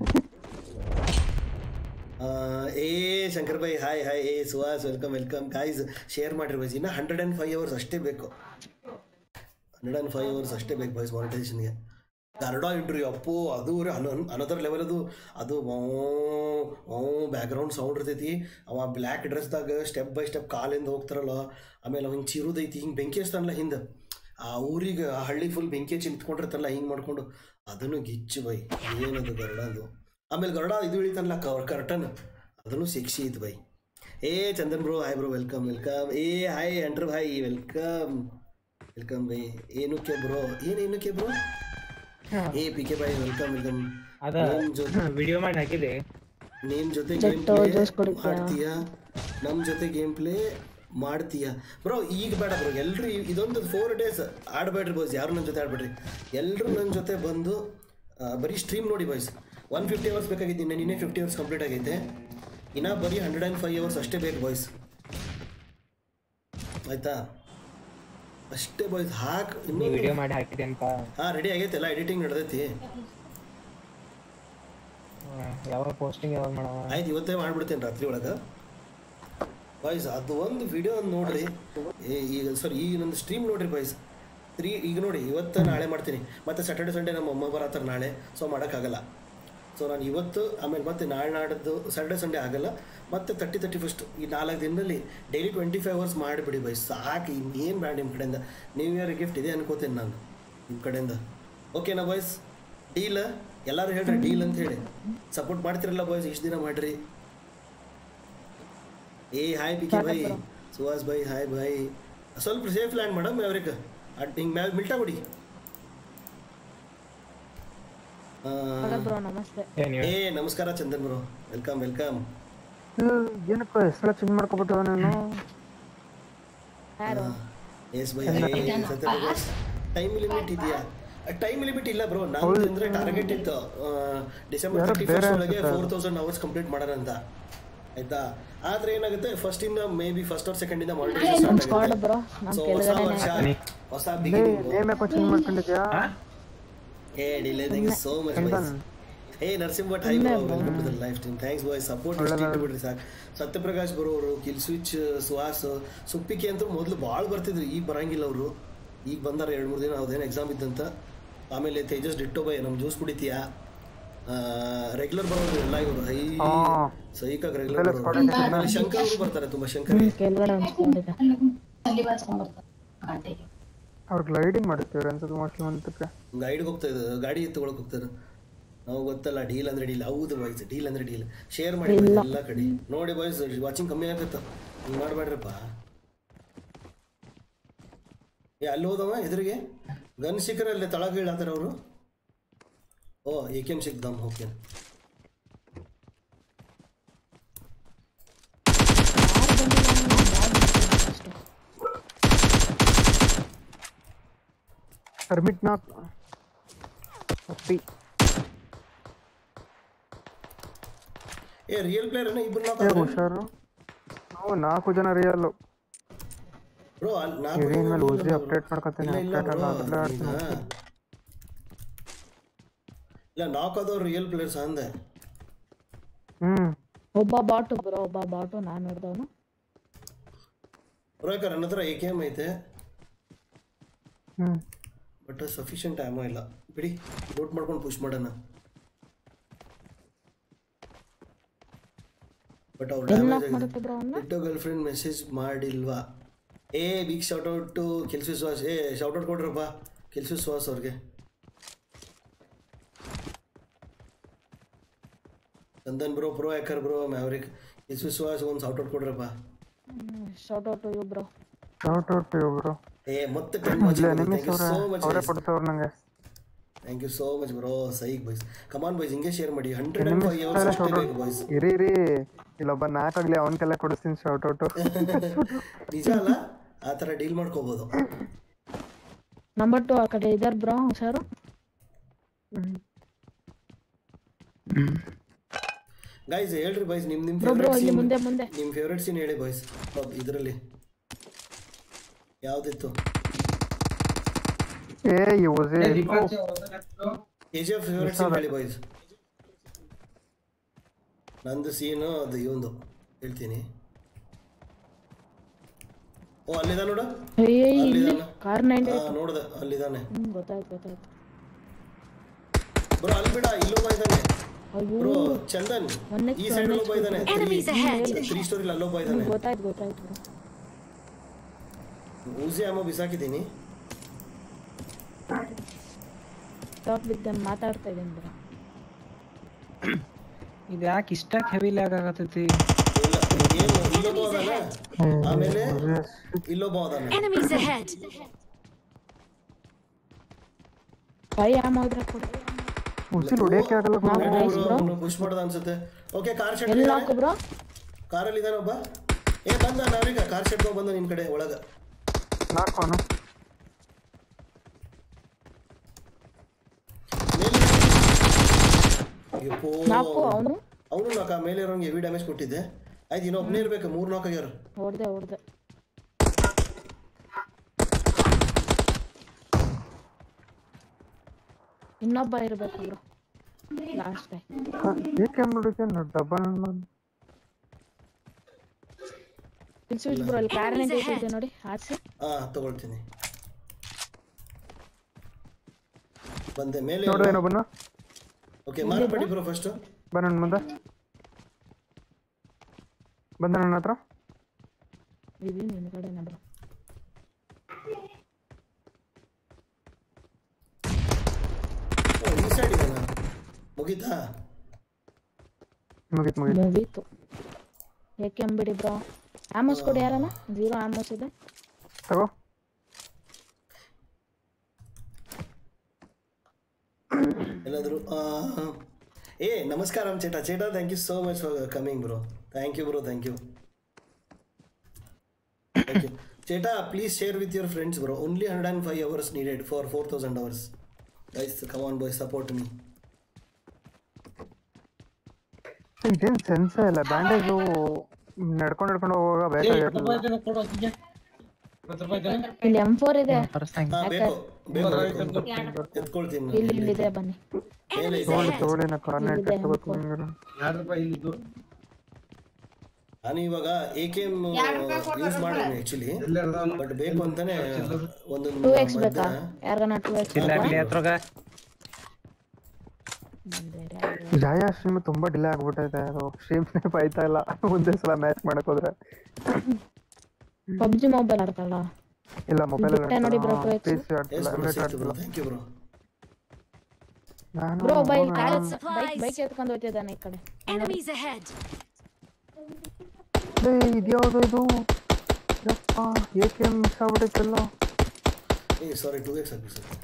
Speaker 1: ಆ, ಏ ಶಂಕರ್ ಬೈ ಹಾಯ್ ಹಾಯ್ ಏ Suhas welcome welcome guys share ಮಾಡಿರಿ ಬಾಯ್ಸ್ ಇನ್ನು ಹಂಡ್ರೆಡ್ ಆ್ಯಂಡ್ ಫೈವ್ ಅವರ್ಸ್ ಅಷ್ಟೇ ಬೇಕು ಹಂಡ್ರೆಡ್ ಆ್ಯಂಡ್ ಫೈವ್ ಅವರ್ಸ್ ಅಷ್ಟೇ ಬೇಕು ಬಾಯ್ಸ್ ಮಾನಿಟೈಸೇಷನ್ಗೆ ಕನ್ನಡ ಇಂಟರ್ವ್ಯೂ ಅಪ್ಪು ಅದು ಅನದರ್ ಲೆವೆಲ್ ಅದು ಅದು ಓ ಬ್ಯಾಕ್ಗ್ರೌಂಡ್ ಸೌಂಡ್ ಇರ್ತೈತಿ ಅವ ಬ್ಲ್ಯಾಕ್ ಡ್ರೆಸ್ದಾಗ ಸ್ಟೆಪ್ ಬೈ ಸ್ಟೆಪ್ ಕಾಲಿಂದ ಹೋಗ್ತಾರಲ್ಲ ಆಮೇಲೆ ಹಿಂಗೆ ಚಿರುದೈತಿ ಹಿಂಗೆ ಬೆಂಕಿ ಹಚ್ತಾನಲ್ಲ ಹಿಂದೆ ಆ ಊರಿಗೆ ಆ ಹಳ್ಳಿ ಫುಲ್ ಬೆಂಕಿ ಹಚ್ಚಿ ನಿಂತ್ಕೊಂಡಿರ್ತಾರಲ್ಲ ಹಿಂಗೆ ಮಾಡ್ಕೊಂಡು ಅದನ್ನು ಗಿಚ್ಚು ಬೈ ಏನದು ಗರುಡ ಅದು ಆಮೇಲೆ ಗರುಡ ಇದು ಇಳಿತಾನಲ್ಲ ಕವರ್ ಕರ್ಟನ್ ಅದನ್ನು ಸೆಕ್ಸಿ ಇತ್ತು ಬೈ ಏ Chandan bro hi bro welcome welcome ಏ ಹಾಯ್ ಅಂಡ್ರ್ ಭಾಯ್ ವೆಲ್ಕಮ್ ವೆಲ್ಕಮ್ ಬೈ ಏನಕ್ಕೆ ಬ್ರೋ ಏನು ಏನಕ್ಕೆ ಬ್ರೋ ಏ ಪಿ ಕೆ ಬಾಯ್ ವೆಲ್ಕಮ್ ವೆಲ್ಕಮ್
Speaker 5: ಅದ
Speaker 1: ನಿಮ್ ಜೊತೆ
Speaker 5: ವಿಡಿಯೋ ಮಾಡಿ ಹಾಕಿದೆ
Speaker 1: ನಿಮ್ ಜೊತೆ ಗೇಮ್ ಪ್ಲೇ ಮಾಡ್ತೀಯಾ ನಮ್ ಜೊತೆ ಗೇಮ್ ಪ್ಲೇ ಮಾಡ್ತೀಯಾ ಬ್ರೋ ಈಗ ಬೇಡ ಬ್ರೋ ಎಲ್ರು ಈ- ಇದೊಂದು ಫೋರ್ ಡೇಸ್ ಆಡಬೇಡ್ರಿ ಬಾಯ್ಸ್ ಯಾರು ನನ್ನ ಜೊತೆ ಆಡ್ಬೇಡ್ರಿ ಎಲ್ಲರೂ ನನ್ನ ಜೊತೆ ಬಂದು ಆ, ಬರೀ ಸ್ಟ್ರೀಮ್ ನೋಡಿ ಬಾಯ್ಸ್ ಒನ್ ಫಿಫ್ಟಿ ಅವರ್ಸ್ ಬೇಕಾಗಿತ್ತು ಇನ್ನು ನಿನ್ನೆ ಫಿಫ್ಟಿ ಅವರ್ಸ್ ಕಂಪ್ಲೀಟ್ ಆಗೈತೆ ಇನ್ನ ಬರೀ ಹಂಡ್ರೆಡ್ ಆ್ಯಂಡ್ ಫೈವ್ ಅವರ್ಸ್ ಅಷ್ಟೇ ಬೇಕು ಬಾಯ್ಸ್ ಆಯ್ತಾ ಅಷ್ಟೇ ಬಾಯ್ಸ್ ಹಾಕ್
Speaker 5: ನೀ
Speaker 1: ಇನ್ನೂ
Speaker 5: ವಿಡಿಯೋ ಮಾಡಿ ಹಾಕಿದೆ ಅಂತ
Speaker 1: ಹಾಂ ರೆಡಿ ಆಗೈತೆ ಎಲ್ಲ ಎಡಿಟಿಂಗ್ ನಡೆದೈತಿ
Speaker 5: ಹ್ಮ್, ಯಾವಾಗ ಪೋಸ್ಟಿಂಗ್ ಯಾವಾಗ ಮಾಡವ
Speaker 1: ಆಯ್ತು ಇವತ್ತೇ ಮಾಡ್ಬಿಡ್ತೇನೆ ರಾತ್ರಿ ಒಳಗೆ ಬಾಯ್ಸ್ ಅದು ಒಂದು ವಿಡಿಯೋ ಒಂದು ನೋಡ್ರಿ ಏ, ಈಗ ಸರ್ ಈಗ ನಂದು ಸ್ಟ್ರೀಮ್ ನೋಡ್ರಿ ಬಾಯ್ಸ್ ತ್ರೀ ಈಗ ನೋಡಿ ಇವತ್ತು ನಾಳೆ ಮಾಡ್ತೀನಿ ಮತ್ತೆ ಸ್ಯಾಟರ್ಡೆ ಸಂಡೇ ನಮ್ಮ ಅಮ್ಮ ಬರತ್ತಾರೆ ನಾಳೆ ಸೊ ಮಾಡೋಕ್ಕಾಗಲ್ಲ ಸೊ ನಾನು ಇವತ್ತು ಆಮೇಲೆ ಮತ್ತೆ ನಾಳೆ ನಾಡದ್ದು ಸ್ಯಾಟರ್ಡೆ ಸಂಡೇ ಆಗಲ್ಲ ಮತ್ತೆ ತರ್ಟಿ ತರ್ಟಿ ಫಸ್ಟ್ ಈ ನಾಲ್ಕು ದಿನದಲ್ಲಿ ಡೈಲಿ ಟ್ವೆಂಟಿ ಫೈವ್ ಅವರ್ಸ್ ಮಾಡಿಬಿಡಿ ಬೈ ಸಾಕು ಇನ್ನೇನು ಬೇಡ ನಿಮ್ಮ ಕಡೆಯಿಂದ ನ್ಯೂ ಇಯರ್ ಗಿಫ್ಟ್ ಇದೆ ಅನ್ಕೋತೇನೆ ನಾನು ನಿಮ್ಮ ಕಡೆಯಿಂದ ಓಕೆನಾ ಬಾಯ್ಸ್ ಡೀಲ್ ಎಲ್ಲರೂ ಹೇಳ್ರಿ ಡೀಲ್ ಅಂತ ಹೇಳಿ ಸಪೋರ್ಟ್ ಮಾಡ್ತಿರಲ್ಲ ಬಾಯ್ಸ್ ಇಷ್ಟು ದಿನ ಮಾಡ್ರಿ ಏ hi P K bye Suhas bye hi bye ಸ್ವಲ್ಪ ಸೇಫ್ ಲ್ಯಾಂಡ್ ಮೇಡಮ್ ಅವ್ರಿಗೆ ಅಟ್ ಹಿಂಗೆ ಮ್ಯಾಲ್ ಮಿಲ್ಟಾ ಕೊಡಿ ಆ,
Speaker 7: ಬ್ರೋ ನಮಸ್ತೆ
Speaker 5: ಏ ನೀವು
Speaker 1: ಏ ನಮಸ್ಕಾರ ಚಂದನ್ ಬ್ರೋ ವೆಲ್ಕಮ್ ವೆಲ್ಕಮ್
Speaker 6: ಏನಕ್ಕ ಹೆಸರು ಚೇಂಜ್ ಮಾಡ್ಕೊಬಿಟ್ಟು ನಾನು
Speaker 7: ಯಾರು
Speaker 1: ಎಸ್ ಬೈ ಟೈಮ್ ಲಿಮಿಟ್ ಇದೆಯಾ ಟೈಮ್ ಲಿಮಿಟ್ ಇಲ್ಲ ಬ್ರೋ ನಾನು ಅಂದ್ರೆ ಟಾರ್ಗೆಟ್ ಇತ್ತು ಡಿಸೆಂಬರ್
Speaker 6: ಯಾರೋ
Speaker 1: ತರ್ಟಿ
Speaker 6: ಬೇರೆ
Speaker 1: ಫಸ್ಟ್ ಒಳಗೆ
Speaker 6: ಅನ್ಸುತ್ತೆ
Speaker 1: ಫೋರ್ ತೌಸಂಡ್ ಅವರ್ಸ್ ಕಂಪ್ಲೀಟ್ ಮಾಡೋಣ ಅಂತ ಆಯ್ತಾ ಆದ್ರೆ ಏನಾಗುತ್ತೆ ಫಸ್ಟ್ ಇಂದ ಮೇ ಬಿ ಫಸ್ಟ್ ಅವ್ರ ಸೆಕೆಂಡ್ ಇಂದ ಮಾನಿಟೈಸೇಷನ್ ಸ್ಟಾರ್ಟ್
Speaker 7: ಸ್ಕ್ವಾಡ್
Speaker 1: ಆಗುತ್ತೆ
Speaker 7: ಬ್ರೋ ನಮ್
Speaker 1: ಸೊ ಹೊಸ
Speaker 7: ಕೆಳಗಡೆ
Speaker 1: ವರ್ಷ ಹೊಸ ಬಿಗಿನಿಂಗ್
Speaker 6: ನೇಮ್ ಯಾಕೋ ಚೇಂಜ್ ಮಾಡ್ಕೊಂಡಿದ್ಯಾ
Speaker 1: ಏ delay thank you so much boys ಏ Narasimha Bhat hi bro welcome to the life team thanks ಬಾಯ್ ಸಪೋರ್ಟ್ ಇಷ್ಟು ಬಿಡ್ರಿ ಸಾಕು ಸತ್ಯಪ್ರಕಾಶ್ ಬರೋರು ಕಿಲ್ ಸ್ವಿಚ್ ಸುಹಾಸ್ ಸುಪ್ಪಿಕೆ ಅಂತ ಮೊದಲು ಭಾಳ ಬರ್ತಿದ್ರು ಈಗ ಬರಂಗಿಲ್ಲ ಅವರು ಈಗ ಬಂದಾರ ಎರಡು ಮೂರು ದಿನ ಅವ್ರದ್ದೇನು ಎಕ್ಸಾಮ್ ಇದ್ದಂತ ಆಮೇಲೆ ತೇಜಸ್ ಡಿಟ್ಟೋ ಬೈ ನಮ್ಮ ಜ್ಯೂಸ್ ಕುಡಿತೀಯಾ ರೆಗ್ಯುಲರ್ ಬರೋರು ಎಲ್ಲ ಇವರು ಹೈ
Speaker 6: ಹಾ.
Speaker 1: ಸೈಕಾಗಿ ರೆಗ್ಯುಲರ್ ಬರೋರು ಆಮೇಲೆ ಶಂಕರ್ ಅವರು ಬರ್ತಾರೆ ತುಂಬಾ ಶಂಕರ್
Speaker 7: ಕೆಳಗಡೆ ಒಂದು ಸ್ಕ್ವಾಡ್ ಇದೆ
Speaker 6: ಅವ್ರು ಗ್ಲೈಡಿಂಗ್ ಮಾಡುತ್ತೀವ್ರಿ ಅನ್ಸುತ್ತೆ ಮೋಸ್ಟ್ಲಿ ಒಂದಕ್ಕೆ
Speaker 1: ಗೈಡ್ಗೆ ಹೋಗ್ತಾ ಇದ್ದಾರೆ ಗಾಡಿ ತಗೊಳಕ್ ಹೋಗ್ತಾರೆ ನಾವು ಗೊತ್ತಲ್ಲ ಡೀಲ್ ಅಂದ್ರೆ ಡೀಲ್ ಹೌದು ಬಾಯ್ಸ್ ಡೀಲ್ ಅಂದ್ರೆ ಡೀಲ್ ಶೇರ್ ಮಾಡಿ boys ಎಲ್ಲ ಕಡೆ ನೋಡಿ ಬಾಯ್ಸ್ ವಾಚಿಂಗ್ ಕಮ್ಮಿ ಆಗುತ್ತ ಹಿಂಗೆ ಮಾಡಬೇಡ್ರಪ್ಪ ಏ ಅಲ್ಲಿ ಹೋದವ ಎದುರಿಗೆ ಗನ್ ಸಿಕ್ಕರ ಅಲ್ಲಿ ತಳಗ ಇಳತ್ತಾರ ಅವರು ಓ ಎ ಕೆ ಎಮ್ ಸಿಕ್ದಮ್ ಓಕೆ
Speaker 6: ಪರ್ಮಿಟ್ ನಾಕ್ ಅಪ್ಪಿ
Speaker 1: ಏ ರಿಯಲ್ ಪ್ಲೇಯರ್ ಇಬ್ರು
Speaker 6: ಏ ಹುಷಾರು ನಾವು ನಾಲ್ಕು ಜನ ರಿಯಲ್
Speaker 1: ಬ್ರೋ
Speaker 6: ಇವೇನ್ ಮೇಲೆ ಓದಿ ಅಪ್ಡೇಟ್ ಮಾಡ್ಕೊತೀನಿ ಅಪ್ಡೇಟ್ ಅಲ್ಲ ಅದ್ರಲ್ಲೇ ಆಡ್ತೀನಿ
Speaker 1: ಇಲ್ಲ ನಾಕ್ ಆದವ್ರು ರಿಯಲ್ ಪ್ಲೇಯರ್ಸ್ ಅಂದೆ
Speaker 6: ಹ್ಮ್
Speaker 7: ಒಬ್ಬ ಬಾಟು ಬ್ರೋ ಒಬ್ಬ ಬಾಟು ನಾನು ಹಿಡ್ದವನು
Speaker 1: ಬ್ರೋ ನನ್ನ ಹತ್ರ ಎ ಕೆ ಎಮ್ ಐತೆ
Speaker 6: ಹ್ಮ್
Speaker 1: ಬಟ್ ಸಫಿಷಿಯಂಟ್ ಆಮೋ ಇಲ್ಲ ಬಿಡಿ ನೋಟ್ ಮಾಡ್ಕೊಂಡು ಪುಷ್ ಮಾಡೋಣ ಬಟ್ ಅವ್ರು
Speaker 7: ಎಲ್ಲಿ
Speaker 1: ಡ್ಯಾಮೇಜ್
Speaker 7: ನಾಕ್
Speaker 1: ಆಗಿದೆ
Speaker 7: ಮಾಡುತ್ತೆ ಬ್ರೋ ಅವನ್ನ
Speaker 1: ಬಿಟ್ಟು ಗರ್ಲ್ ಫ್ರೆಂಡ್ ಮೆಸೇಜ್ ಮಾಡಿಲ್ವಾ ಏ ಬಿಗ್ ಶೌಟ್ ಔಟ್ ಟು ಕೆಲ್ಸು ಸುಹಾಸ್ ಏ ಶೌಟ್ ಔಟ್ ಕೊಡ್ರಪ್ಪ ಕೆಲ್ಸು ಸುಹಾಸ್ ಅವ್ರಿಗೆ Chandan bro pro hacker bro maverick ಕೆಲ್ಸು ಸುಹಾಸ್ ಒಂದು ಶೌಟ್ ಔಟ್ ಕೊಡ್ರಪ್ಪ
Speaker 7: short out you bro
Speaker 6: out out bro
Speaker 1: ಏ ಮತ್ತೆ ಟೆನ್
Speaker 6: ಇಲ್ಲ
Speaker 1: ಥ್ಯಾಂಕ್
Speaker 6: ಎನಿಮೀಸ್
Speaker 1: ಯು
Speaker 6: ಅವ್ರೆ
Speaker 1: ಸೋ ಮಚ್
Speaker 6: ಅವರೇ ಕೊಡ್ತವ್ರು ನಂಗೆ
Speaker 1: thank you so much bro psych boys come on boys ಹಿಂಗೆ ಶೇರ್ ಮಾಡಿ ಹಂಡ್ರೆಡ್ ಆ್ಯಂಡ್ ಫೈವ್ ಅವರ್ಸ್ ಅಷ್ಟೇ ಬೇಕು ಬಾಯ್ಸ್
Speaker 6: ಇರಿ ಇರಿ ಇಲ್ಲೊಬ್ಬ ನಾಲ್ಕಾಗ್ಲಿ ಅವನ್ಕೆಲ್ಲ ಕೊಡಿಸ್ತೀನಿ ಶೌಟ್ ಔಟು
Speaker 1: ನಿಜ ಅಲ್ಲ ಆ ಥರ ಡೀಲ್ ಮಾಡ್ಕೋಬೋದು
Speaker 7: ನಂಬರ್ ಟು ಆ ಕಡೆ ಇದಾರ್ ಬ್ರೋ ಸರ್
Speaker 1: ಗೈಸ್ ಹೇಳ್ರಿ ಬಾಯ್ಸ್ ನಿಮ್ ನಿಮ್
Speaker 7: ಬ್ರೋ ಬ್ರೋ
Speaker 1: ಫೇವ್ರೆಟ್
Speaker 7: ಇಲ್ಲಿ
Speaker 1: ಸೀನ್
Speaker 7: ಮುಂದೆ ಮುಂದೆ
Speaker 1: ನಿಮ್ ಫೇವ್ರೆಟ್ ಸೀನ್ ಹೇಳಿ ಬಾಯ್ಸ್ ಇದರಲ್ಲಿ ಯಾವ್ದಿತ್ತು
Speaker 6: ಏ use
Speaker 1: K G F favourite scene ಹೇಳಿ ಬಾಯ್ಸ್ ನಂದು ಸೀನು ಅದು ಇವಂದು ಹೇಳ್ತೀನಿ ಓ ಅಲ್ಲಿದ ನೋಡ
Speaker 7: ಏ ಇಲ್ಲಿ
Speaker 1: ಅಲ್ಲಿದಾನ
Speaker 7: ಕಾರ್ ನೈನ್
Speaker 1: ಹಾ ನೋಡ್ದೆ ಅಲ್ಲಿದಾನೆ
Speaker 7: ಹ್ಮ್ ಗೊತ್ತಾಯ್ತು ಗೊತ್ತಾಯ್ತು
Speaker 1: ಬ್ರೋ ಅಲ್ಲಿ ಬಿಡ ಇಲ್ಲೊಬ್ಬ ಇದ್ದಾನೆ
Speaker 7: ಅಯ್ಯೋ
Speaker 1: ಬ್ರೋ ಚಂದನ್
Speaker 7: ಒಂದ್
Speaker 1: ಈ ಸೈಡ್ ಅಲ್ಲೊಬ್ಬ ಇದ್ದಾನೆ
Speaker 2: Enemies ahead!
Speaker 1: ತ್ರೀ ಸ್ಟೋರಿ ಅಲ್ಲೊಬ್ಬ ಇದ್ದಾನೆ
Speaker 7: ಗೊತ್ತಾಯ್ತು ಗೊತ್ತಾಯ್ತು ಬ್ರೋ
Speaker 1: ಊಸಿ ಅಮ್ಮ ಬಿಸಾಕಿದ್ದೀನಿ
Speaker 7: ಟಾಪ್ ವಿತ್ ದಮ್ ಮಾತಾಡ್ತಾ ಇದ್ದೀನಿ ಬ್ರೋ
Speaker 5: ಇದು ಯಾಕೆ ಇಷ್ಟಾಕ್ ಹೆವಿ ಲ್ಯಾಗ್ ಆಗತೈತಿ
Speaker 1: ಇಲ್ಲ ಏನು ಇಲ್ಲೊಬ್ಬ ಅದಾನ ಆಮೇಲೆ ಇಲ್ಲೊಬ್ಬ ಅದಾನ
Speaker 2: Enemies ahead!
Speaker 7: ಕೈ ಆಮ್ ಹೋದ್ರೆ ಕೊಡು
Speaker 6: ಉಸಿಲ್ ಹೊಡಿಯಕ್ಕೆ ಆಗಲ್ಲ bro.
Speaker 7: nice bro.
Speaker 1: ಪುಷ್ ಮಾಡ್ದ ಅನ್ಸುತ್ತೆ ಓಕೆ ಕಾರ್ ಶೆಡ್
Speaker 7: ಎಲ್ಲಿ ಹಾಕು ಬ್ರೋ
Speaker 1: ಕಾರಲ್ಲಿ ಇದಾನೆ ಒಬ್ಬ ಏ ಬಂದ ನಾವೀಗ ಕಾರ್ ಶೆಡ್ ಬಂದ ನಿನ್ ಕಡೆ ಒಳಗ
Speaker 6: ನಾಲ್ಕು ಅವನು
Speaker 1: ಮೇಲೆ ಯಪ್ಪೋ
Speaker 7: ನಾಲ್ಕು ಅವನು
Speaker 1: ಅವನು ನಾಕ ಮೇಲೆ ಇರೋಂಗೆ ಹೆವಿ ಡ್ಯಾಮೇಜ್ ಕೊಟ್ಟಿದ್ದೆ ಆಯ್ತು ಇನ್ನೊಬ್ಬನೇ ಇರ್ಬೇಕು ಮೂರ್ ನಾಲ್ಕು ಆಗ್ಯಾರ
Speaker 7: ಹೊಡ್ದೆ ಹೊಡ್ದೆ ಇನ್ನೊಬ್ಬ ಇರ್ಬೇಕು ಬ್ರೋ ಲಾಸ್ಟ್ ಟೈಮ್
Speaker 6: ಏಕೆ ನೋಡಿಕೆ ಡಬಲ್
Speaker 7: ಸ್ವಿಚ್ ಬ್ರೋ ಅಲ್ಲಿ ಕಾರ್ ನೈನ್ ಇದೆ ನೋಡಿ ಆಚೆ
Speaker 1: ಹಾ ತಗೊಳ್ತೀನಿ ಬಂದೆ ಮೇಲೆ
Speaker 6: ನೋಡು ಏನೊಬ್ಬನು
Speaker 1: ಓಕೆ ಮಾರ್ಪಡಿ ಬ್ರೋ ಫಸ್ಟ್
Speaker 6: ಬರ ನನ್ನ ಮುಂದೆ ಬಂದ ನನ್ನ ಹತ್ರ
Speaker 7: ಇದು ನಿನ್ನ ಕಡೆನೇ ಬ್ರೋ
Speaker 1: ಈ ಸೈಡ್ ಇದಾನ ಮುಗೀತಾ
Speaker 6: ಮುಗೀತು ಮುಗೀತು
Speaker 7: ಮುಗೀತು ಏಕೆ ಬಿಡಿ ಬ್ರೋ ಆಮೋಸ್ ಕೊಡಿ ಯಾರನ್ನ ಜೀರೋ ಆಮೋಸ್ ಇದೆ
Speaker 6: ತಗೋ
Speaker 1: ಎಲ್ಲಾದರೂ ಏ ನಮಸ್ಕಾರ ಚೇಟ ಚೇಟ thank you so much for coming bro thank you bro thank you thank you ಚೇಟ please share with your friends bro only hundred and five hours needed for four thousand hours guys come on ಬಾಯ್ support me
Speaker 6: ಇದೇನು ಸೆನ್ಸೇ ಇಲ್ಲ bandage ನಡ್ಕೊಂಡು ನಡ್ಕೊಂಡು ಹೋಗುವಾಗ ಬೇಕಾಗಿರಲಿಲ್ಲ
Speaker 7: ಇಲ್ಲಿ M four ಇದೆ
Speaker 1: ಹಾಂ ಬೇಕು ಬೇಕು ಬೇಕು. ಎತ್ಕೊಳ್ತೀನಿ ನಾನು.
Speaker 7: ಇಲ್ಲಿ ಇಲ್ಲಿದೆ ಬನ್ನಿ
Speaker 1: ಮೇಲೆ ಇದೆ.
Speaker 6: ತಗೊಳ್ಳಿ ತಗೊಳ್ಳಿ ನಾ ಕಾರ್ನೆಟ್ ತಗೋತೀನಿ
Speaker 1: ನಾನು ಇವಾಗ ಎ ಕೆ ಎಮ್ ಯೂಸ್ ಮಾಡಿದ್ದೀನಿ ಆ್ಯಕ್ಚುಲಿ ಬಟ್ ಬೇಕು ಅಂತಾನೆ ಒಂದೊಂದು
Speaker 7: ಟೂ ಎಕ್ಸ್ ಬೇಕಾ ಯಾರಿಗಾನ ಟೂ ಎಕ್ಸ್
Speaker 5: ಚಿಲ್ಲಾಗ್ಲಿ ಹತ್ರಗ
Speaker 6: ಜಾಯ ಸ್ಟ್ರೀಮ್ ತುಂಬಾ ಡಿಲೇ ಆಗ್ಬಿಟ್ಟೈತೆ ಅದು ಸ್ಟ್ರೀಮ್ ಸ್ನೇಪ್ ಆಯ್ತಾ ಇಲ್ಲ ಒಂದೇ ಸಲ ಮ್ಯಾಚ್ ಮಾಡಕ್ ಹೋದ್ರೆ
Speaker 7: ಪಬ್ಜಿ ಮೊಬೈಲ್ ಆಡ್ತಲ್ಲ
Speaker 6: ಇಲ್ಲ ಮೊಬೈಲ್
Speaker 7: ಬಿಟ್ಟೆ ನೋಡಿ bro, two X.
Speaker 6: P C ಆಡ್ತಿಲ್ಲ ಎಮ್ಲೆಟ್ ಆಡ್ತಿಲ್ಲ
Speaker 1: ಥ್ಯಾಂಕ್ ಯು ಬ್ರೋ
Speaker 6: ನಾನು
Speaker 7: bro bike
Speaker 2: Got
Speaker 7: bike
Speaker 2: supplies!
Speaker 7: Bike ಎತ್ಕೊಂಡು ಹೋಗ್ತಿದ್ದಾನೆ ಈ ಕಡೆ
Speaker 2: Enemies ahead!
Speaker 6: ಏ, ಇದ್ಯಾವ್ದು ಇದು ಯಪ್ಪ ಏಕೆ ಮಿಸ್ ಆಗ್ಬಿಟ್ಟೈತಲ್ಲ
Speaker 1: ಏ ಸಾರಿ ಟೂ ಎಕ್ಸ್ ಹಾಕಿ ಸರ್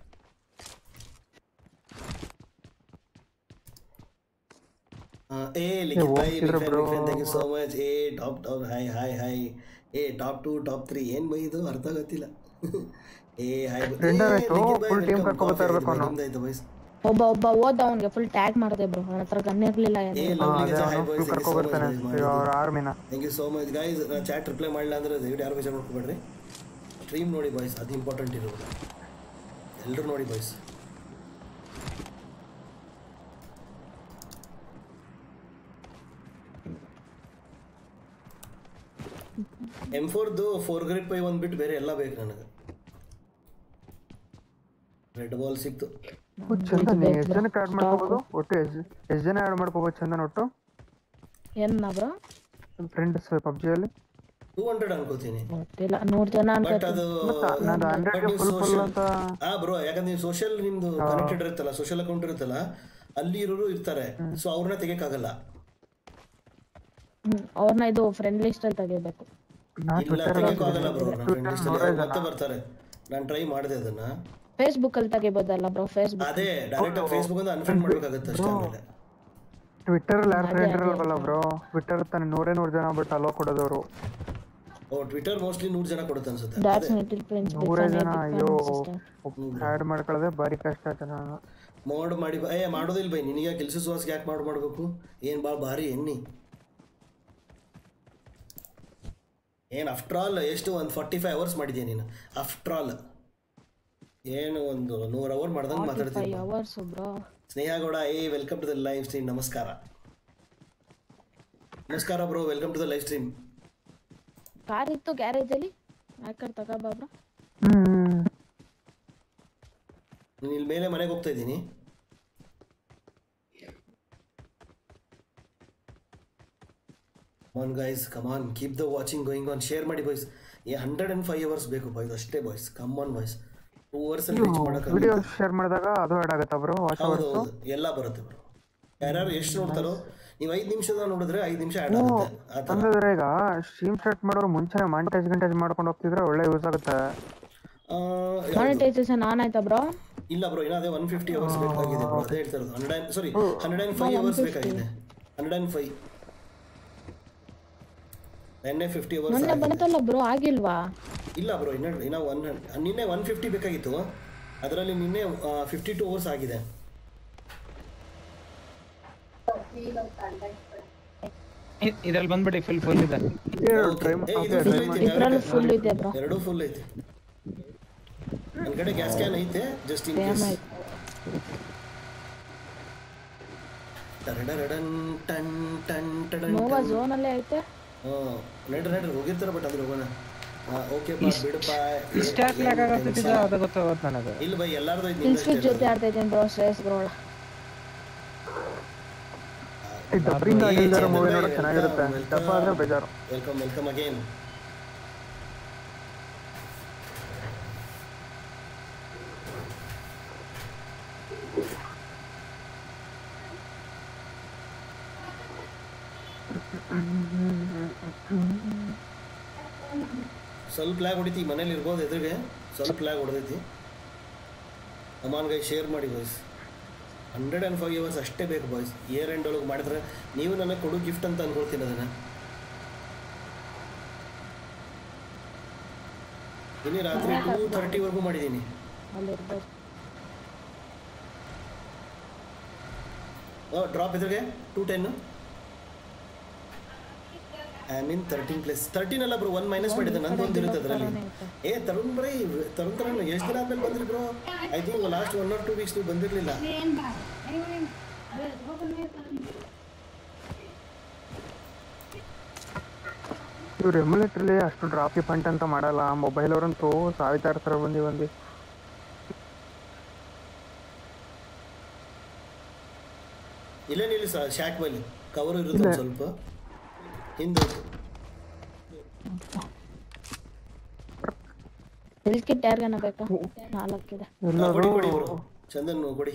Speaker 1: ಏ ಲಿಖಿತ್ ಭಾಯ್
Speaker 6: ಹೋಗ್ತಿದ್ರು bro.
Speaker 1: Thank you so much ಏ top top hi hi hi ಏ ಟಾಪ್ ಟು ಟಾಪ್ ತ್ರೀ ಏನು ಬೈ ಇದು ಅರ್ಥ ಆಗತ್ತಿಲ್ಲ ಏ ಹಾಯ್
Speaker 6: Friend ಆಯ್ತು, full team ಕರ್ಕೊಂಡ್ ಬರ್ತಾ ಇರ್ಬೇಕು ಅವ್ನು.
Speaker 1: ಆಯ್ತು ಬಾಯ್ಸ್
Speaker 7: ಒಬ್ಬ ಒಬ್ಬ ಓದ ಅವನಿಗೆ ಫುಲ್ ಟ್ಯಾಗ್ ಮಾಡಿದೆ ಬ್ರೋ ಅವನ ಹತ್ರ ಗನ್ ಇರ್ಲಿಲ್ಲ
Speaker 1: ಏ
Speaker 7: ಏನು
Speaker 6: ಹಾ
Speaker 1: ಲವ್ಲಿ
Speaker 6: ಅದೇ
Speaker 1: ಹಾಯ್
Speaker 6: ಅವನು
Speaker 1: ಬಾಯ್ಸ್
Speaker 6: ಫುಲ್ ಕರ್ಕೊ ಬರ್ತಾನೆ ಅವ್ರ ಆರ್ಮಿನ
Speaker 1: thank you so much guys ನಾನು ಚಾಟ್ ರಿಪ್ಲೈ ಮಾಡಲಿಲ್ಲ ಅಂದರೆ ದಯವಿಟ್ಟು ಯಾರು ವಿಚಾರ ಮಾಡ್ಕೊಬೇಡ್ರಿ ಸ್ಟ್ರೀಮ್ ನೋಡಿ ಬಾಯ್ಸ್ ಅದು ಇಂಪಾರ್ಟೆಂಟ್ ಇರೋದು ಎಲ್ಲರೂ ನೋಡಿ ಬಾಯ್ಸ್ ಎಮ್ ಫೋರ್ದು ಫೋರ್ ಗ್ರೇಡ್ ಪೈ ಒಂದು ಬಿಟ್ಟು ಬೇರೆ ಎಲ್ಲ ಬೇಕು ನನಗೆ ರೆಡ್ ಬಾಲ್ ಸಿಕ್ತು
Speaker 6: ಓ, ಚಂದನ್ ಎಷ್ಟು ಜನಕ್ಕೆ ಆ್ಯಡ್ ಮಾಡ್ಕೋಬೋದು ಒಟ್ಟು ಎಷ್ಟು ಎಷ್ಟು ಜನ ಆ್ಯಡ್ ಮಾಡ್ಕೋಬೋದು ಚಂದನ್ ಒಟ್ಟು
Speaker 7: ಏನ ಬ್ರೋ
Speaker 6: ಫ್ರೆಂಡ್ಸ್ ಪಬ್ಜಿಯಲ್ಲಿ
Speaker 1: ಟೂ ಹಂಡ್ರೆಡ್ ಅನ್ಕೋತೀನಿ
Speaker 7: ಗೊತ್ತಿಲ್ಲ ನೂರ್ ಜನ
Speaker 1: ಬಟ್
Speaker 7: ಅನ್ಕೋತೀನಿ
Speaker 1: ಅದು
Speaker 6: ನಂದು
Speaker 1: but
Speaker 6: ಹಂಡ್ರೆಡ್ಗೆ
Speaker 1: ನೀವು
Speaker 6: ಫುಲ್ ಫುಲ್
Speaker 1: social-
Speaker 6: ಅಂತ
Speaker 1: ಹಾ ಬ್ರೋ ಯಾಕಂದ್ರೆ ನೀವು ಸೋಷಿಯಲ್ ನಿಮ್ದು ಕನೆಕ್ಟೆಡ್ ಇರುತ್ತಲ್ಲ ಸೋಷಿಯಲ್ ಅಕೌಂಟ್ ಇರುತ್ತಲ್ಲ ಅಲ್ಲಿ ಇರೋರು ಇರ್ತಾರೆ ಸೊ ಅವ್ರನ್ನ ತೆಗಿಯಕ್ಕಾಗಲ್ಲ
Speaker 7: ಹ್ಮ್ ಅವ್ರನ್ನ ಇದು ಫ್ರೆಂಡ್ ಲಿಸ್ಟ್ ಅಲ್ಲಿ ತೆಗಿಬೇಕು
Speaker 6: ನಾ
Speaker 1: ಇಲ್ಲ
Speaker 6: ಟ್ವಿಟರ್
Speaker 1: ತೆಗಿಯಕ್ಕೂ ಆಗಲ್ಲ ಬ್ರೋ ನನ್ನ ಫ್ರೆಂಡ್ ಲಿಸ್ಟ್ ಅಲ್ಲಿ ಅವ್ರು ಮತ್ತೆ ಬರ್ತಾರೆ ನಾನು ಟ್ರೈ ಮಾಡಿದೆ ಅದನ್ನ
Speaker 7: ಫೇಸ್ಬುಕ್ ಅಲ್ಲಿ ತೆಗಿಬೋದಲ್ಲ ಬ್ರೋ ಫೇಸ್ಬುಕ್
Speaker 1: ಅದೇ ಡೈರೆಕ್ಟ್ ಫೇಸ್ಬುಕ್ ಅಂತ ಅನ್ಫ್ರೆಂಡ್ ಮಾಡ್ಬೇಕಾಗತ್ತೆ ಅಷ್ಟೇ ಆಮೇಲೆ
Speaker 6: ಟ್ವಿಟರ್ ಯಾರು ಫ್ರೆಂಡ್ ಇರಲ್ವಲ್ಲ ಬ್ರೋ ಟ್ವಿಟರ್ ತಾನೆ ನೂರೇ ನೂರು ಜನ ಬಟ್ ಅಲೋ ಕೊಡೋದವರು
Speaker 1: ಓ ಟ್ವಿಟರ್ ಮೋಸ್ಟ್ಲಿ ನೂರು ಜನ ಕೊಡುತ್ತೆ ಅನ್ಸುತ್ತೆ
Speaker 7: ಡಾಟ್ಸ್ ಲಿಟಲ್ ಪ್ರಿನ್ಸ್
Speaker 6: ನೂರೇ ಜನ ಅಯ್ಯೋ ಆ್ಯಡ್ ಮಾಡ್ಕೊಳ್ಳೋದೇ ಭಾರಿ ಕಷ್ಟ ಜನ
Speaker 1: ಮೋಡ್ ಮಾಡಿ ಏ ಮಾಡೋದಿಲ್ಲ ಬೈ ನಿನಗೆ ಕೆಲಸ ಸುವಾಸ್ಗೆ ಯಾಕೆ ಮಾಡಿ ಮಾಡಬೇಕು ಏನು ಭಾಳ ಭಾರಿ ಎಣ್ಣಿ ಏನು ಆಫ್ಟರ್ ಆಲ್ ಎಷ್ಟು ಒಂದು ಫಾರ್ಟಿ ಫೈವ್ ಅವರ್ಸ್ ಮಾಡಿದ್ಯಾ ನೀನು ಆಫ್ಟರ್ ಆಲ್ ಏನು ಒಂದು ನೂರು ಅವರ್ ಮಾಡ್ದಂಗೆ ಮಾತಾಡ್ತೀನಿ
Speaker 7: five hours bro
Speaker 1: Sneha Gowda ಏ welcome to the live stream ನಮಸ್ಕಾರ ನಮಸ್ಕಾರ bro welcome to the live stream
Speaker 7: car ಇತ್ತು ಗ್ಯಾರೇಜ್ ಅಲ್ಲಿ ಯಾಕಂದ್ರೆ ತಗೋಬಾ ಬ್ರೋ
Speaker 6: ಹ್ಮ್
Speaker 1: ನಾನು ಇಲ್ಲಿ ಮೇಲೆ ಮನೆಗೆ ಹೋಗ್ತಾ ಇದ್ದೀನಿ on guys come on keep the watching going on share ಮಾಡಿ ಬಾಯ್ಸ್ ಏ ಹಂಡ್ರೆಡ್ ಆ್ಯಂಡ್ ಫೈವ್ ಅವರ್ಸ್ ಬೇಕು ಬಾಯ್ಸ್ ಅಷ್ಟೇ boys come on boys two ಅವರ್ಸಲ್ಲಿ ರೀಚ್ ಮಾಡೋಕ್ಕಾಗಲ್ಲ
Speaker 6: ವಿಡಿಯೋ ಶೇರ್ ಮಾಡಿದಾಗ ಅದು ಆ್ಯಡ್ ಆಗುತ್ತಾ ಬ್ರೋ ವಾಚ್
Speaker 1: ಹೌದು ಹೌದು ಎಲ್ಲ ಬರುತ್ತೆ ಬ್ರೋ ಯಾರ್ಯಾರು ಎಷ್ಟು ನೋಡ್ತಾರೋ ನೀವು ಐದು ನಿಮಿಷದ ನೋಡಿದ್ರೆ ಐದು ನಿಮಿಷ ಆ್ಯಡ್ ಆಗುತ್ತೆ ಆ ಥರ
Speaker 6: ಹಂಗಾದ್ರೆ ಈಗ ಸ್ಟ್ರೀಮ್ ಸ್ಟಾರ್ಟ್ ಮಾಡೋರು ಮುಂಚೆನೆ ಮಾನಿಟೈಸ್ ಗಂಟೇಜ್ ಮಾಡ್ಕೊಂಡು ಹೋಗ್ತಿದ್ರೆ ಒಳ್ಳೆ ಯೂಸ್ ಆಗುತ್ತೆ
Speaker 1: ಆ,
Speaker 7: ಮಾನಿಟೈಸೇಷನ್ ಆನ್ ಆಯ್ತಾ ಬ್ರೋ
Speaker 1: ಇಲ್ಲ ಬ್ರೋ ಇನ್ನ ಅದೇ ಒನ್ ಫಿಫ್ಟಿ ಅವರ್ಸ್ ಬೇಕಾಗಿದೆ ಬ್ರೋ ಅದೇ ಹೇಳ್ತಾ ಇರೋದು hundred and sorry hundred and five hours ಬೇಕಾಗಿದೆ ಹಂಡ್ರೆಡ್ ಆ್ಯಂಡ್ ಫೈವ್ ನೆನ್ನೆ ಫಿಫ್ಟಿ ಅವರ್ಸ್
Speaker 7: ಮೊನ್ನೆ ಬಂತಲ್ಲ ಬ್ರೋ ಆಗಿಲ್ವಾ
Speaker 1: ಇಲ್ಲ ಬ್ರೋ ಇನ್ನ ಇನ್ನ ಒನ್ ನಿನ್ನೆ ಒನ್ ಫಿಫ್ಟಿ ಬೇಕಾಗಿತ್ತು ಅದರಲ್ಲಿ ನಿನ್ನೆ ಫಿಫ್ಟಿ ಟು ಅವರ್ಸ್ ಆಗಿದೆ
Speaker 5: ಇದ್ರಲ್ಲಿ ಬಂದ್ಬಿಡಿ ಫುಲ್ ಫುಲ್ ಇದೆ
Speaker 6: ಟೈಮ್
Speaker 1: ಏ, ಇದು full ಐತಿ
Speaker 7: ಇದ್ರಲ್ಲಿ ಫುಲ್ ಇದೆ ಬ್ರೋ
Speaker 1: ಎರಡೂ ಫುಲ್ ಐತಿ ನನ್ನ ಕಡೆ ಗ್ಯಾಸ್ ಕ್ಯಾನ್ ಐತೆ ಜಸ್ಟ್ ಇನ್ ಕೇಸ್ ಟರಡರಡನ್ ಟನ್ ಟನ್ ಟಡನ್
Speaker 7: ನೋವಾ ಝೋನ್ ಅಲ್ಲೇ ಐತೆ
Speaker 1: ಹಾಂ ನಡ್ರಿ ನಡ್ರಿ ಹೋಗಿರ್ತಾರ ಬಟ್ ಅದ್ರ ಹೋಗೋಣ ಓಕೆ ಬಾ ಬಿಡಪ್ಪ
Speaker 5: ಇಷ್ಟ ಲ್ಯಾಗ್ ಆಗತ್ತಿದ ಅದು ಗೊತ್ತಾಗುತ್ತೆ ನನಗೆ
Speaker 1: ಇಲ್ಲ ಬೈ ಎಲ್ಲಾರ್ದು ಐತಿ
Speaker 7: ಕಿಲ್
Speaker 1: ನಿಂದು
Speaker 7: ಸ್ವಿಚ್
Speaker 1: ಅಷ್ಟೇ
Speaker 7: ಜೊತೆ ಆಡ್ತಾ ಇದ್ದೀನಿ ಬ್ರೋ ಶ್ರೇಯಸ್ ಗ್ರೋಳ
Speaker 6: ಡಬ್ಬಿಂಗ್ ಆಗಿಲ್ದಾರ ಮೂವಿ ನೋಡೋಕೆ ಚೆನ್ನಾಗಿರುತ್ತೆ ಡಬ್ಬ ಆದ್ರೆ ಬೇಜಾರು
Speaker 1: ವೆಲ್ಕಮ್ ವೆಲ್ಕಮ್ ಅಗೇನ್ ಸ್ವಲ್ಪ ಲ್ಯಾಗ್ ಹೊಡಿತಿ ಮನೇಲಿ ಇರ್ಬೋದು ಎದುರಿಗೆ ಸ್ವಲ್ಪ ಲ್ಯಾಗ್ ಹೊಡೆದೈತಿ ಅಮಾನ್ ಗೈ ಶೇರ್ ಮಾಡಿ boys hundred and five hours ಅಷ್ಟೇ ಬೇಕು ಬಾಯ್ಸ್ ಇಯರ್ ಎಂಡ್ ಒಳಗೆ ಮಾಡಿದ್ರೆ ನೀವು ನನಗೆ ಕೊಡು ಗಿಫ್ಟ್ ಅಂತ ಅನ್ಕೊಳ್ತೀನಿ ಅದನ್ನು ಇನ್ನೇ ರಾತ್ರಿ ಟೂ ತರ್ಟಿವರೆಗೂ ಮಾಡಿದ್ದೀನಿ
Speaker 7: ಅಲ್ಲಿ ಇರ್ಬೋದು
Speaker 1: ಡ್ರಾಪ್ ಎದುರಿಗೆ two ten I mean thirteen plus thirteen ಅಲ್ಲ ಬ್ರೋ ಒನ್ ಮೈನಸ್ ಮಾಡಿದ್ದೆ ನಂದು ಒಂದು ಇರುತ್ತೆ ಅದರಲ್ಲಿ ಏ ತರುಣ್ ಬರೀ ತರುಣ್ ತರುಣ್ ಎಷ್ಟು ದಿನ ಆದ್ಮೇಲೆ ಬಂದ್ರಿ bro I think last one or two weeks ನೀವು ಬಂದಿರಲಿಲ್ಲ
Speaker 6: ಇವ್ರು ಎಮ್ಯುಲೇಟ್ರಲ್ಲಿ ಅಷ್ಟು ಡ್ರಾಪಿ ಫಂಟ್ ಅಂತ ಮಾಡಲ್ಲ ಮೊಬೈಲ್ ಅವರಂತೂ ಸಾಯ್ತಾ ಇರ್ತಾರೆ ಬಂದು ಬಂದು
Speaker 1: ಇಲ್ಲೇ ನಿಲ್ಲಿ ಸರ್ ಶಾಕ್ ಬಲ್ಲಿ ಕವರ್ ಇರುತ್ತೆ ಒಂದ್ ಸ್ವಲ್ಪ ಹಿಂದೆ
Speaker 7: ಹೆಲ್ತ್ ಕಿಟ್ ಯಾರಿಗಾನ ಬೇಕಾ ನಾಲ್ಕಿದೆ
Speaker 1: ಕೊಡಿ ಕೊಡಿ ಬ್ರೋ ಚಂದನ್ ಕೊಡಿ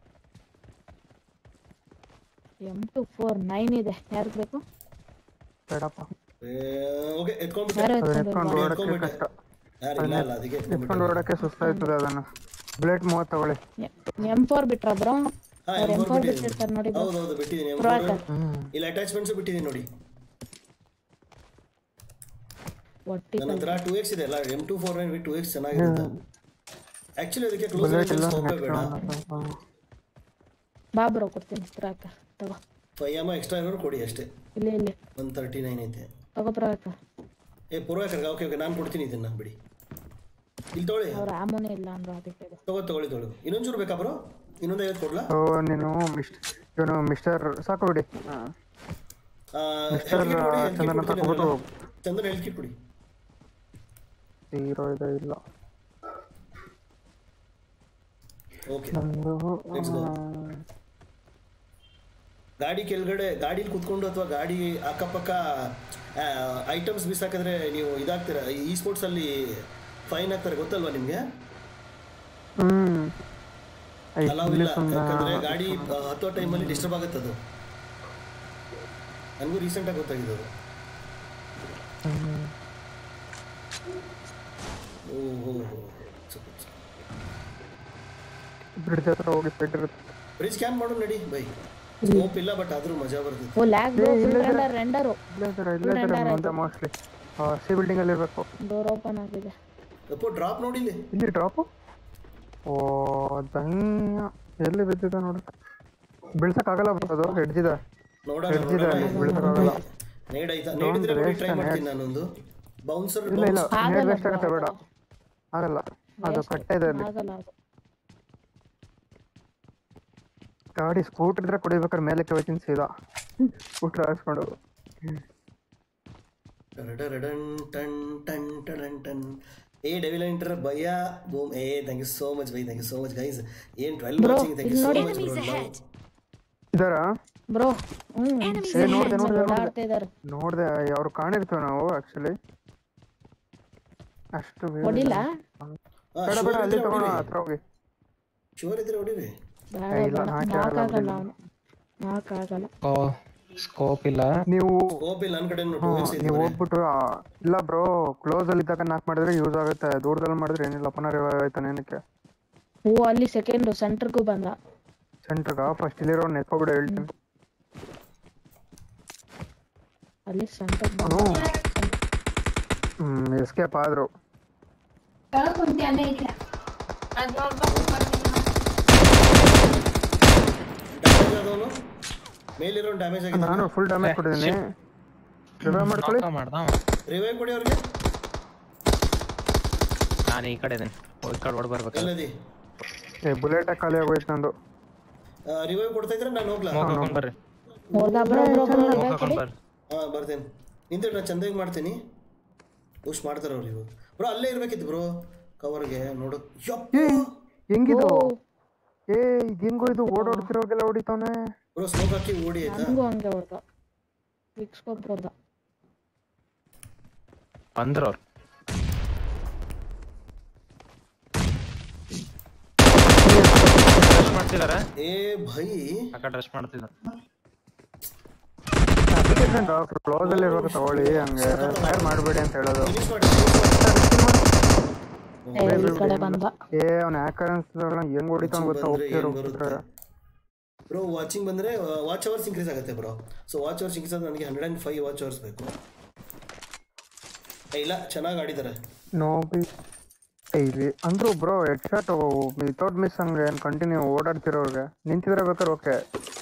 Speaker 7: ಎಮ್ ಟು ಫೋರ್ ನೈನ್ ಇದೆ ಯಾರಿಗೆ ಬೇಕು
Speaker 6: ಬೇಡಪ್ಪ
Speaker 1: ಓಕೆ ಎತ್ಕೊಂಡ್ಬಿಟ್ಟೆ
Speaker 7: ಯಾರು
Speaker 6: ಅದನ್ನ
Speaker 7: ಎತ್ಕೊಂಡು
Speaker 6: ಎತ್ಕೊಂಡು ಓಡೋಕ್ಕೆ ಕಷ್ಟ
Speaker 1: ಯಾರು ಇಲ್ಲ ಅಲ್ಲ ಅದಕ್ಕೆ
Speaker 6: ಎತ್ಕೊಂಡು
Speaker 1: ಎತ್ಕೊಂಡ್ಬಿಟ್ಟೆ
Speaker 6: ಓಡೋಕ್ಕೆ ಸುಸ್ತಾಯ್ತದೆ ಅದನ್ನು ಬುಲೆಟ್ ಮೂವತ್ತು ತಗೊಳ್ಳಿ
Speaker 7: ಎಮ್ ಫೋರ್ ಬಿಟ್ರ ಬ್ರೋ
Speaker 1: ಹಾ
Speaker 7: ಅವ್ರು ಎಮ್
Speaker 1: M4
Speaker 7: ಫೋರ್
Speaker 1: ಬಿಟ್ಟಿದ್ದೀನಿ.
Speaker 7: ಬಿಟ್ಟಿರ್ತಾರೆ ನೋಡಿ bro.
Speaker 1: ಹೌದು ಹೌದು ಬಿಟ್ಟಿದ್ದೀನಿ M4.
Speaker 7: Tracker.
Speaker 1: ಇಲ್ಲಿ ಅಟ್ಯಾಚ್ಮೆಂಟ್ಸ್ ಬಿಟ್ಟಿದ್ದೀನಿ ನೋಡಿ
Speaker 7: ಒಟ್ಟಿ
Speaker 1: ನನ್ನ ಹತ್ರ ಟೂ ಎಕ್ಸ್ ಇದೆ ಅಲ್ಲ M two four nine two X ಚೆನ್ನಾಗಿರುತ್ತೆ ಆಕ್ಚುಲಿ ಅದಕ್ಕೆ ಕ್ಲೋಸ್
Speaker 6: ಬುಲೆಟ್ ಇಲ್ಲ
Speaker 1: ಸ್ಕೋಪೇ ಬೇಡ
Speaker 7: ಬಾ ಬ್ರೋ ಕೊಡ್ತೀನಿ ಟ್ರ್ಯಾಕರ್ ತಗೋ
Speaker 1: ಫೈವ್ ಎಮ್ ಎಕ್ಸ್ಟ್ರಾ ಇರೋರು ಕೊಡಿ ಅಷ್ಟೇ
Speaker 7: ಇಲ್ಲಿ ಇಲ್ಲಿ
Speaker 1: ಒನ್ ತರ್ಟಿ ನೈನ್ ಐತೆ
Speaker 7: ತಗೋ ಟ್ರ್ಯಾಕರ್
Speaker 1: ಏ ಪೂರ್ವಕರ್ಗ ಓಕೆ ಓಕೆ ನಾನು ಕೊಡ್ತೀನಿ ಇದನ್ನ ಬಿಡಿ ಇಲ್ಲಿ ತೊಗೊಳ್ಳಿ
Speaker 7: ಅವ್ರ ಆಮೋನೇ ಇಲ್ಲ ಅಂದ್ರು ಅದಕ್ಕೆ ಇದು.
Speaker 1: ತಗೋ ತಗೊಳ್ಳಿ ತಗೊಳ್ಳಿ ಇನ್ನೊಂಚೂರು ಬೇಕಾ ಬ್ರೋ ಇನ್ನೊಂದು ಐವತ್ತು ಕೊಡ್ಲಾ
Speaker 6: ಓ ನೀನು ಮಿಸ್ಟ್ ಇವನು ಮಿಸ್ಟರ್ ಸಾಕು ಬಿಡಿ
Speaker 1: ಆ,
Speaker 6: ಮಿಸ್ಟರ್
Speaker 1: health kit ಕೊಡಿ, health kit
Speaker 6: ಚಂದನ್ ಅಂತ
Speaker 1: ಕೊಡ್ತೀನಿ
Speaker 6: ಕೊಟ್ಬಿಟ್ಟು
Speaker 1: ಅದೆಲ್ಲ. ಚಂದನ್ ಹೆಲ್ತ್ ಕಿಟ್ ಕೊಡಿ
Speaker 6: ಜೀರೋ ಇದೆ ಇಲ್ಲ
Speaker 1: ಓಕೆ
Speaker 6: ನಮ್ದು
Speaker 1: Let's go. ಗಾಡಿ ಕೆಳಗಡೆ ಗಾಡೀಲಿ ಕುತ್ಕೊಂಡು ಅಥವಾ ಗಾಡಿ ಅಕ್ಕಪಕ್ಕ ಐಟಮ್ಸ್ ಬಿಸಾಕಿದ್ರೆ ನೀವು ಇದಾಗ್ತೀರಾ ಈ ಸ್ಪೋರ್ಟ್ಸಲ್ಲಿ ಫೈನ್ ಹಾಕ್ತಾರೆ ಗೊತ್ತಲ್ವಾ ನಿಮಗೆ
Speaker 6: ಹ್ಮ್ ಐ,
Speaker 1: ಅಲಾವ್
Speaker 6: ಇಲ್ಲಿ
Speaker 1: ಇಲ್ಲ
Speaker 6: ಸುಮ್ನೆ
Speaker 1: ಯಾಕಂದ್ರೆ ಗಾಡಿ ಆ, ಹತ್ತೋ ಟೈಮಲ್ಲಿ ಡಿಸ್ಟರ್ಬ್ ಆಗುತ್ತೆ ಅದು ನನಗೂ ರೀಸೆಂಟಾಗಿ ಗೊತ್ತಾಗಿದೆ ಅದು ಓ ಹೋ ಹೋ
Speaker 6: ಬ್ರಿಡ್ಜ್ ಹತ್ರ ಹೋಗಿ ಫೈಟ್ ಇರುತ್ತೆ
Speaker 1: ಬ್ರಿಡ್ಜ್ ಸ್ಕ್ಯಾನ್ ಮಾಡು ನಡಿ ಬೈ ಸ್ಕೋಪ್ ಇಲ್ಲ ಬಟ್ ಆದ್ರೂ ಮಜಾ ಬರ್ತೈತೆ
Speaker 7: ಓ lag bro full render render
Speaker 6: ಇಲ್ಲೇ ಇದ್ದಾರೆ ಇಲ್ಲೇ ಇದ್ದಾರೆ ಮುಂದೆ ಮೋಸ್ಟ್ಲಿ ಸಿ ಬಿಲ್ಡಿಂಗ್ ಅಲ್ಲಿ ಇರ್ಬೇಕು
Speaker 7: ಡೋರ್ ಓಪನ್ ಆಗಿದೆ
Speaker 1: ಅಪ್ಪೋ ಡ್ರಾಪ್ ನೋಡಿಲ್ಲಿ
Speaker 6: ಇಲ್ಲಿ ಡ್ರಾಪು ಓ ದಯ್ಯ ಎಲ್ಲಿ ಬಿದ್ದಿದೆ ನೋಡಿ ಬೀಳ್ಸಕ್ಕಾಗಲ್ಲ ಬರೋದು ಹೆಡ್ಜಿದೆ
Speaker 1: ನೋಡೋಣ
Speaker 6: ಹಿಡ್ದಿದೆ ಅಲ್ಲಿ, ಬೀಳ್ಸಕ್ಕಾಗಲ್ಲ.
Speaker 1: ನೇಡ್ ಆಯ್ತಾ ನೇಡಿದ್ರೆ ನೋಡಿ ಟ್ರೈ ಮಾಡ್ತೀನಿ ನಾನೊಂದು ಬೌನ್ಸರ್
Speaker 6: ಇಲ್ಲ ಇಲ್ಲ
Speaker 7: ಆಗಲ್ಲ
Speaker 6: ನೇಡ್ ವೇಸ್ಟ್ ಆಗುತ್ತೆ ಬೇಡ ಆಗಲ್ಲ ಅದು ಕಟ್ಟೆ ಇದೆ ಅಲ್ಲಿ
Speaker 7: ಆಗಲ್ಲ ಅದು
Speaker 6: ಗಾಡಿ ಸ್ಕೂಟರ್ ಇದ್ರೆ ಕುಡಿಬೇಕಾದ್ರೆ ಮೇಲಕ್ಕೆ ಹೋಗ್ತೀನಿ ಸೀದಾ ಸ್ಕೂಟರ್ ಹಾಕ್ಸ್ಕೊಂಡು
Speaker 1: ಟನ್ ಟನ್ ಟನ್ ಟನ್ ಟನ್ ಏ ಡೆವಿಲ್ ಎಂಟರ್ ಭಯ ಬೂಮ್ ಏ thank you so much bye thank you so much guys ಏನ್ ಟ್ವೆಲ್ watching thank you so much
Speaker 4: Enemies ahead.
Speaker 6: ಇದಾರಾ
Speaker 7: ಬ್ರೋ ಹ್ಮ್
Speaker 4: Enemies
Speaker 6: ಏ ನೋಡ್ದೆ ನೋಡ್ದೆ ನೋಡ್ದೆ
Speaker 7: ಓಡಾಡ್ತಾ ಇದಾರೆ
Speaker 6: ನೋಡ್ದೆ ಅವ್ರು ಕಾಣಿರ್ತೀವಿ ನಾವು ಆಕ್ಚುಲಿ ಅಷ್ಟು ಬೇಗ-
Speaker 7: ಹೊಡಿಲ್ಲ
Speaker 6: ಬೇಡ ಬೇಡ ಅಲ್ಲಿ ತಗೋಣ ಹತ್ರ ಹೋಗಿ
Speaker 1: ಶೋರ್ ಇದ್ರೆ ಹೊಡಿರಿ
Speaker 7: ಬೇಡ
Speaker 6: ಏ, ಇಲ್ಲ,
Speaker 7: ಬೇಡ
Speaker 6: ನಾಲ್ಕೇ ಆಗಲ್ಲ
Speaker 7: ನಾಕಾಗಲ್ಲ ಅವನು ನಾಕಾಗಲ್ಲ
Speaker 5: ಓ ಸ್ಕೋಪ್ ಇಲ್ಲ
Speaker 6: ನೀವು
Speaker 1: ಸ್ಕೋಪ್ ಇಲ್ಲ ನನ್ನ ಕಡೆ
Speaker 6: ಹಾ, ನೀವು ಹೋಗ್ಬಿಟ್ಟು ಆ, ಇಲ್ಲ ಬ್ರೋ ಕ್ಲೋಸ್ ಅಲ್ಲಿ ಇದ್ದಾಗ ನಾಕ್ ಮಾಡಿದ್ರೆ ಯೂಸ್ ಆಗುತ್ತೆ ದೂರದಲ್ಲಿ ಮಾಡಿದ್ರೆ ಏನಿಲ್ಲ ಪುನಃ ಆಯ್ತಾನೆ ಏನಕ್ಕೆ
Speaker 7: ಓ ಅಲ್ಲಿ ಸೆಕೆಂಡ್ ಸೆಂಟರ್ಗೂ ಬಂದ
Speaker 6: ಸೆಂಟ್ರ್ಗ ಫಸ್ಟ್ ಇಲ್ಲಿರೋ ನೆತ್ಕೊಬಿಡ ಹೇಳ್ತೀನಿ
Speaker 7: ಅಲ್ಲಿ ಸೆಂಟರ್
Speaker 6: ಅವನು ಹ್ಮ್ ಎಸ್ಕೇಪ್ ಆದ್ರು
Speaker 1: ಡ್ಯಾಮೇಜ್ ಆದವನು ಮೇಲಿರೋ ಡ್ಯಾಮೇಜ್ ಆಗಿದೆ
Speaker 6: ನಾನು ಫುಲ್ ಡ್ಯಾಮೇಜ್ ಕೊಟ್ಟಿದ್ದೀನಿ ರಿವೈವ್ ಮಾಡ್ಕೊಳ್ಳಿ
Speaker 5: ನಾಕ ಮಾಡ್ದ
Speaker 1: ರಿವೈವ್ ಕೊಡಿ ಅವ್ರಿಗೆ
Speaker 5: ನಾನು ಈ ಕಡೆ ಇದ್ದೀನಿ ಈ ಕಡೆ ಹೊಡ್ ಬರ್ಬೇಕು
Speaker 1: ಎಲ್ಲದಿ
Speaker 6: ಏ ಬುಲೆಟ್ ಖಾಲಿ ಆಗೋಯ್ತು ನಂದು
Speaker 1: ರಿವೈವ್ ಕೊಡ್ತಾ ಇದ್ರೆ ನಾನು ಹೋಗ್ಲಾ
Speaker 5: ಸ್ಮೋಕ್ ಹಾಕೊಂಡ್ ಬರ್ರಿ
Speaker 7: ಹೋದ ಬ್ರೋ ಬ್ರೋ ಬ್ರೋ
Speaker 5: ಸ್ಮೋಕ್ ಹಾಕೊಂಡ್ ಬರ್ರಿ
Speaker 1: ಹಾ ಬರ್ತೇನೆ ನಿಂತ ನಾನು ಚಂದಾಗಿ ಮಾಡ್ತೀನಿ ಪುಷ್ ಮಾಡ್ತಾರೆ ಅವ್ರು ಇವಾಗ ಬ್ರೋ ಅಲ್ಲೇ ಇರ್ಬೇಕಿತ್ತು ಬ್ರೋ ಕವರ್ಗೆ ನೋಡು ಯಪ್ಪ
Speaker 6: ಏ ಹೆಂಗಿದು ಏ ಇದು ಹೆಂಗೋ ಇದು ಓಡಾಡ್ತಿರೋಗೆಲ್ಲ ಹೊಡಿತಾನೆ
Speaker 1: ಬ್ರೋ ಸ್ಮೋಕ್ ಹಾಕಿ ಓಡಿ ಆಯ್ತಾ
Speaker 7: ನನ್ಗೂ ಹಂಗೆ ಹೊಡ್ದ ಫಿಕ್ಸ್ಕೊಬ್ರು ಹೊಡ್ದ
Speaker 5: ಬಂದ್ರು ಅವ್ರು ಡ್ರೆಸ್ ಮಾಡ್ತಿದಾರ
Speaker 1: ಏ ಭೈ
Speaker 5: ಆ ಕಡೆ ಡ್ರೆಸ್ ಮಾಡ್ತಿದಾರ
Speaker 6: ಅಪ್ಲಿಕೇಶನ್ ಕ್ಲೋಸ್ ಅಲ್ಲಿ ಇರೋದು ತಗೊಳ್ಳಿ ಹಂಗೆ ಫೈರ್ ಮಾಡಬೇಡಿ ಅಂತ ಹೇಳೋದು
Speaker 1: ಫಿನಿಶ್ ಮಾಡಿ
Speaker 7: ಏ, ಈ ಕಡೆ ಬಂದ
Speaker 6: ಏ ಅವ್ನ ಹ್ಯಾಕರ್ ಅನ್ಸ್ತಾರ ಹೆಂಗ್ ಹೊಡಿತಾನ ಗೊತ್ತಾ
Speaker 1: ಬಂದ್ರೆ
Speaker 6: ಹೋಗ್ತಿರೋ
Speaker 1: ಏನ್ ಬರುತ್ತೆ ಬ್ರೋ ವಾಚಿಂಗ್ ಬಂದ್ರೆ ವಾಚ್ ಅವರ್ಸ್ ಇನ್ಕ್ರೀಸ್ ಆಗುತ್ತೆ bro so watch hours increase ಆದ್ರೆ ನನಗೆ hundred and five watch hours ಬೇಕು ಏ, ಇಲ್ಲ ಚೆನ್ನಾಗಿ ಆಡಿದ್ದಾರೆ
Speaker 6: ನೋಬಿ ಇಲ್ಲಿ ಅಂದ್ರು bro head shot without miss ಹಂಗೆ ಕಂಟಿನ್ಯೂ ಓಡಾಡ್ತಿರೋರ್ಗೆ ನಿಂತಿದ್ರೆ ಬೇಕಾದ್ರೆ ಓಕೆ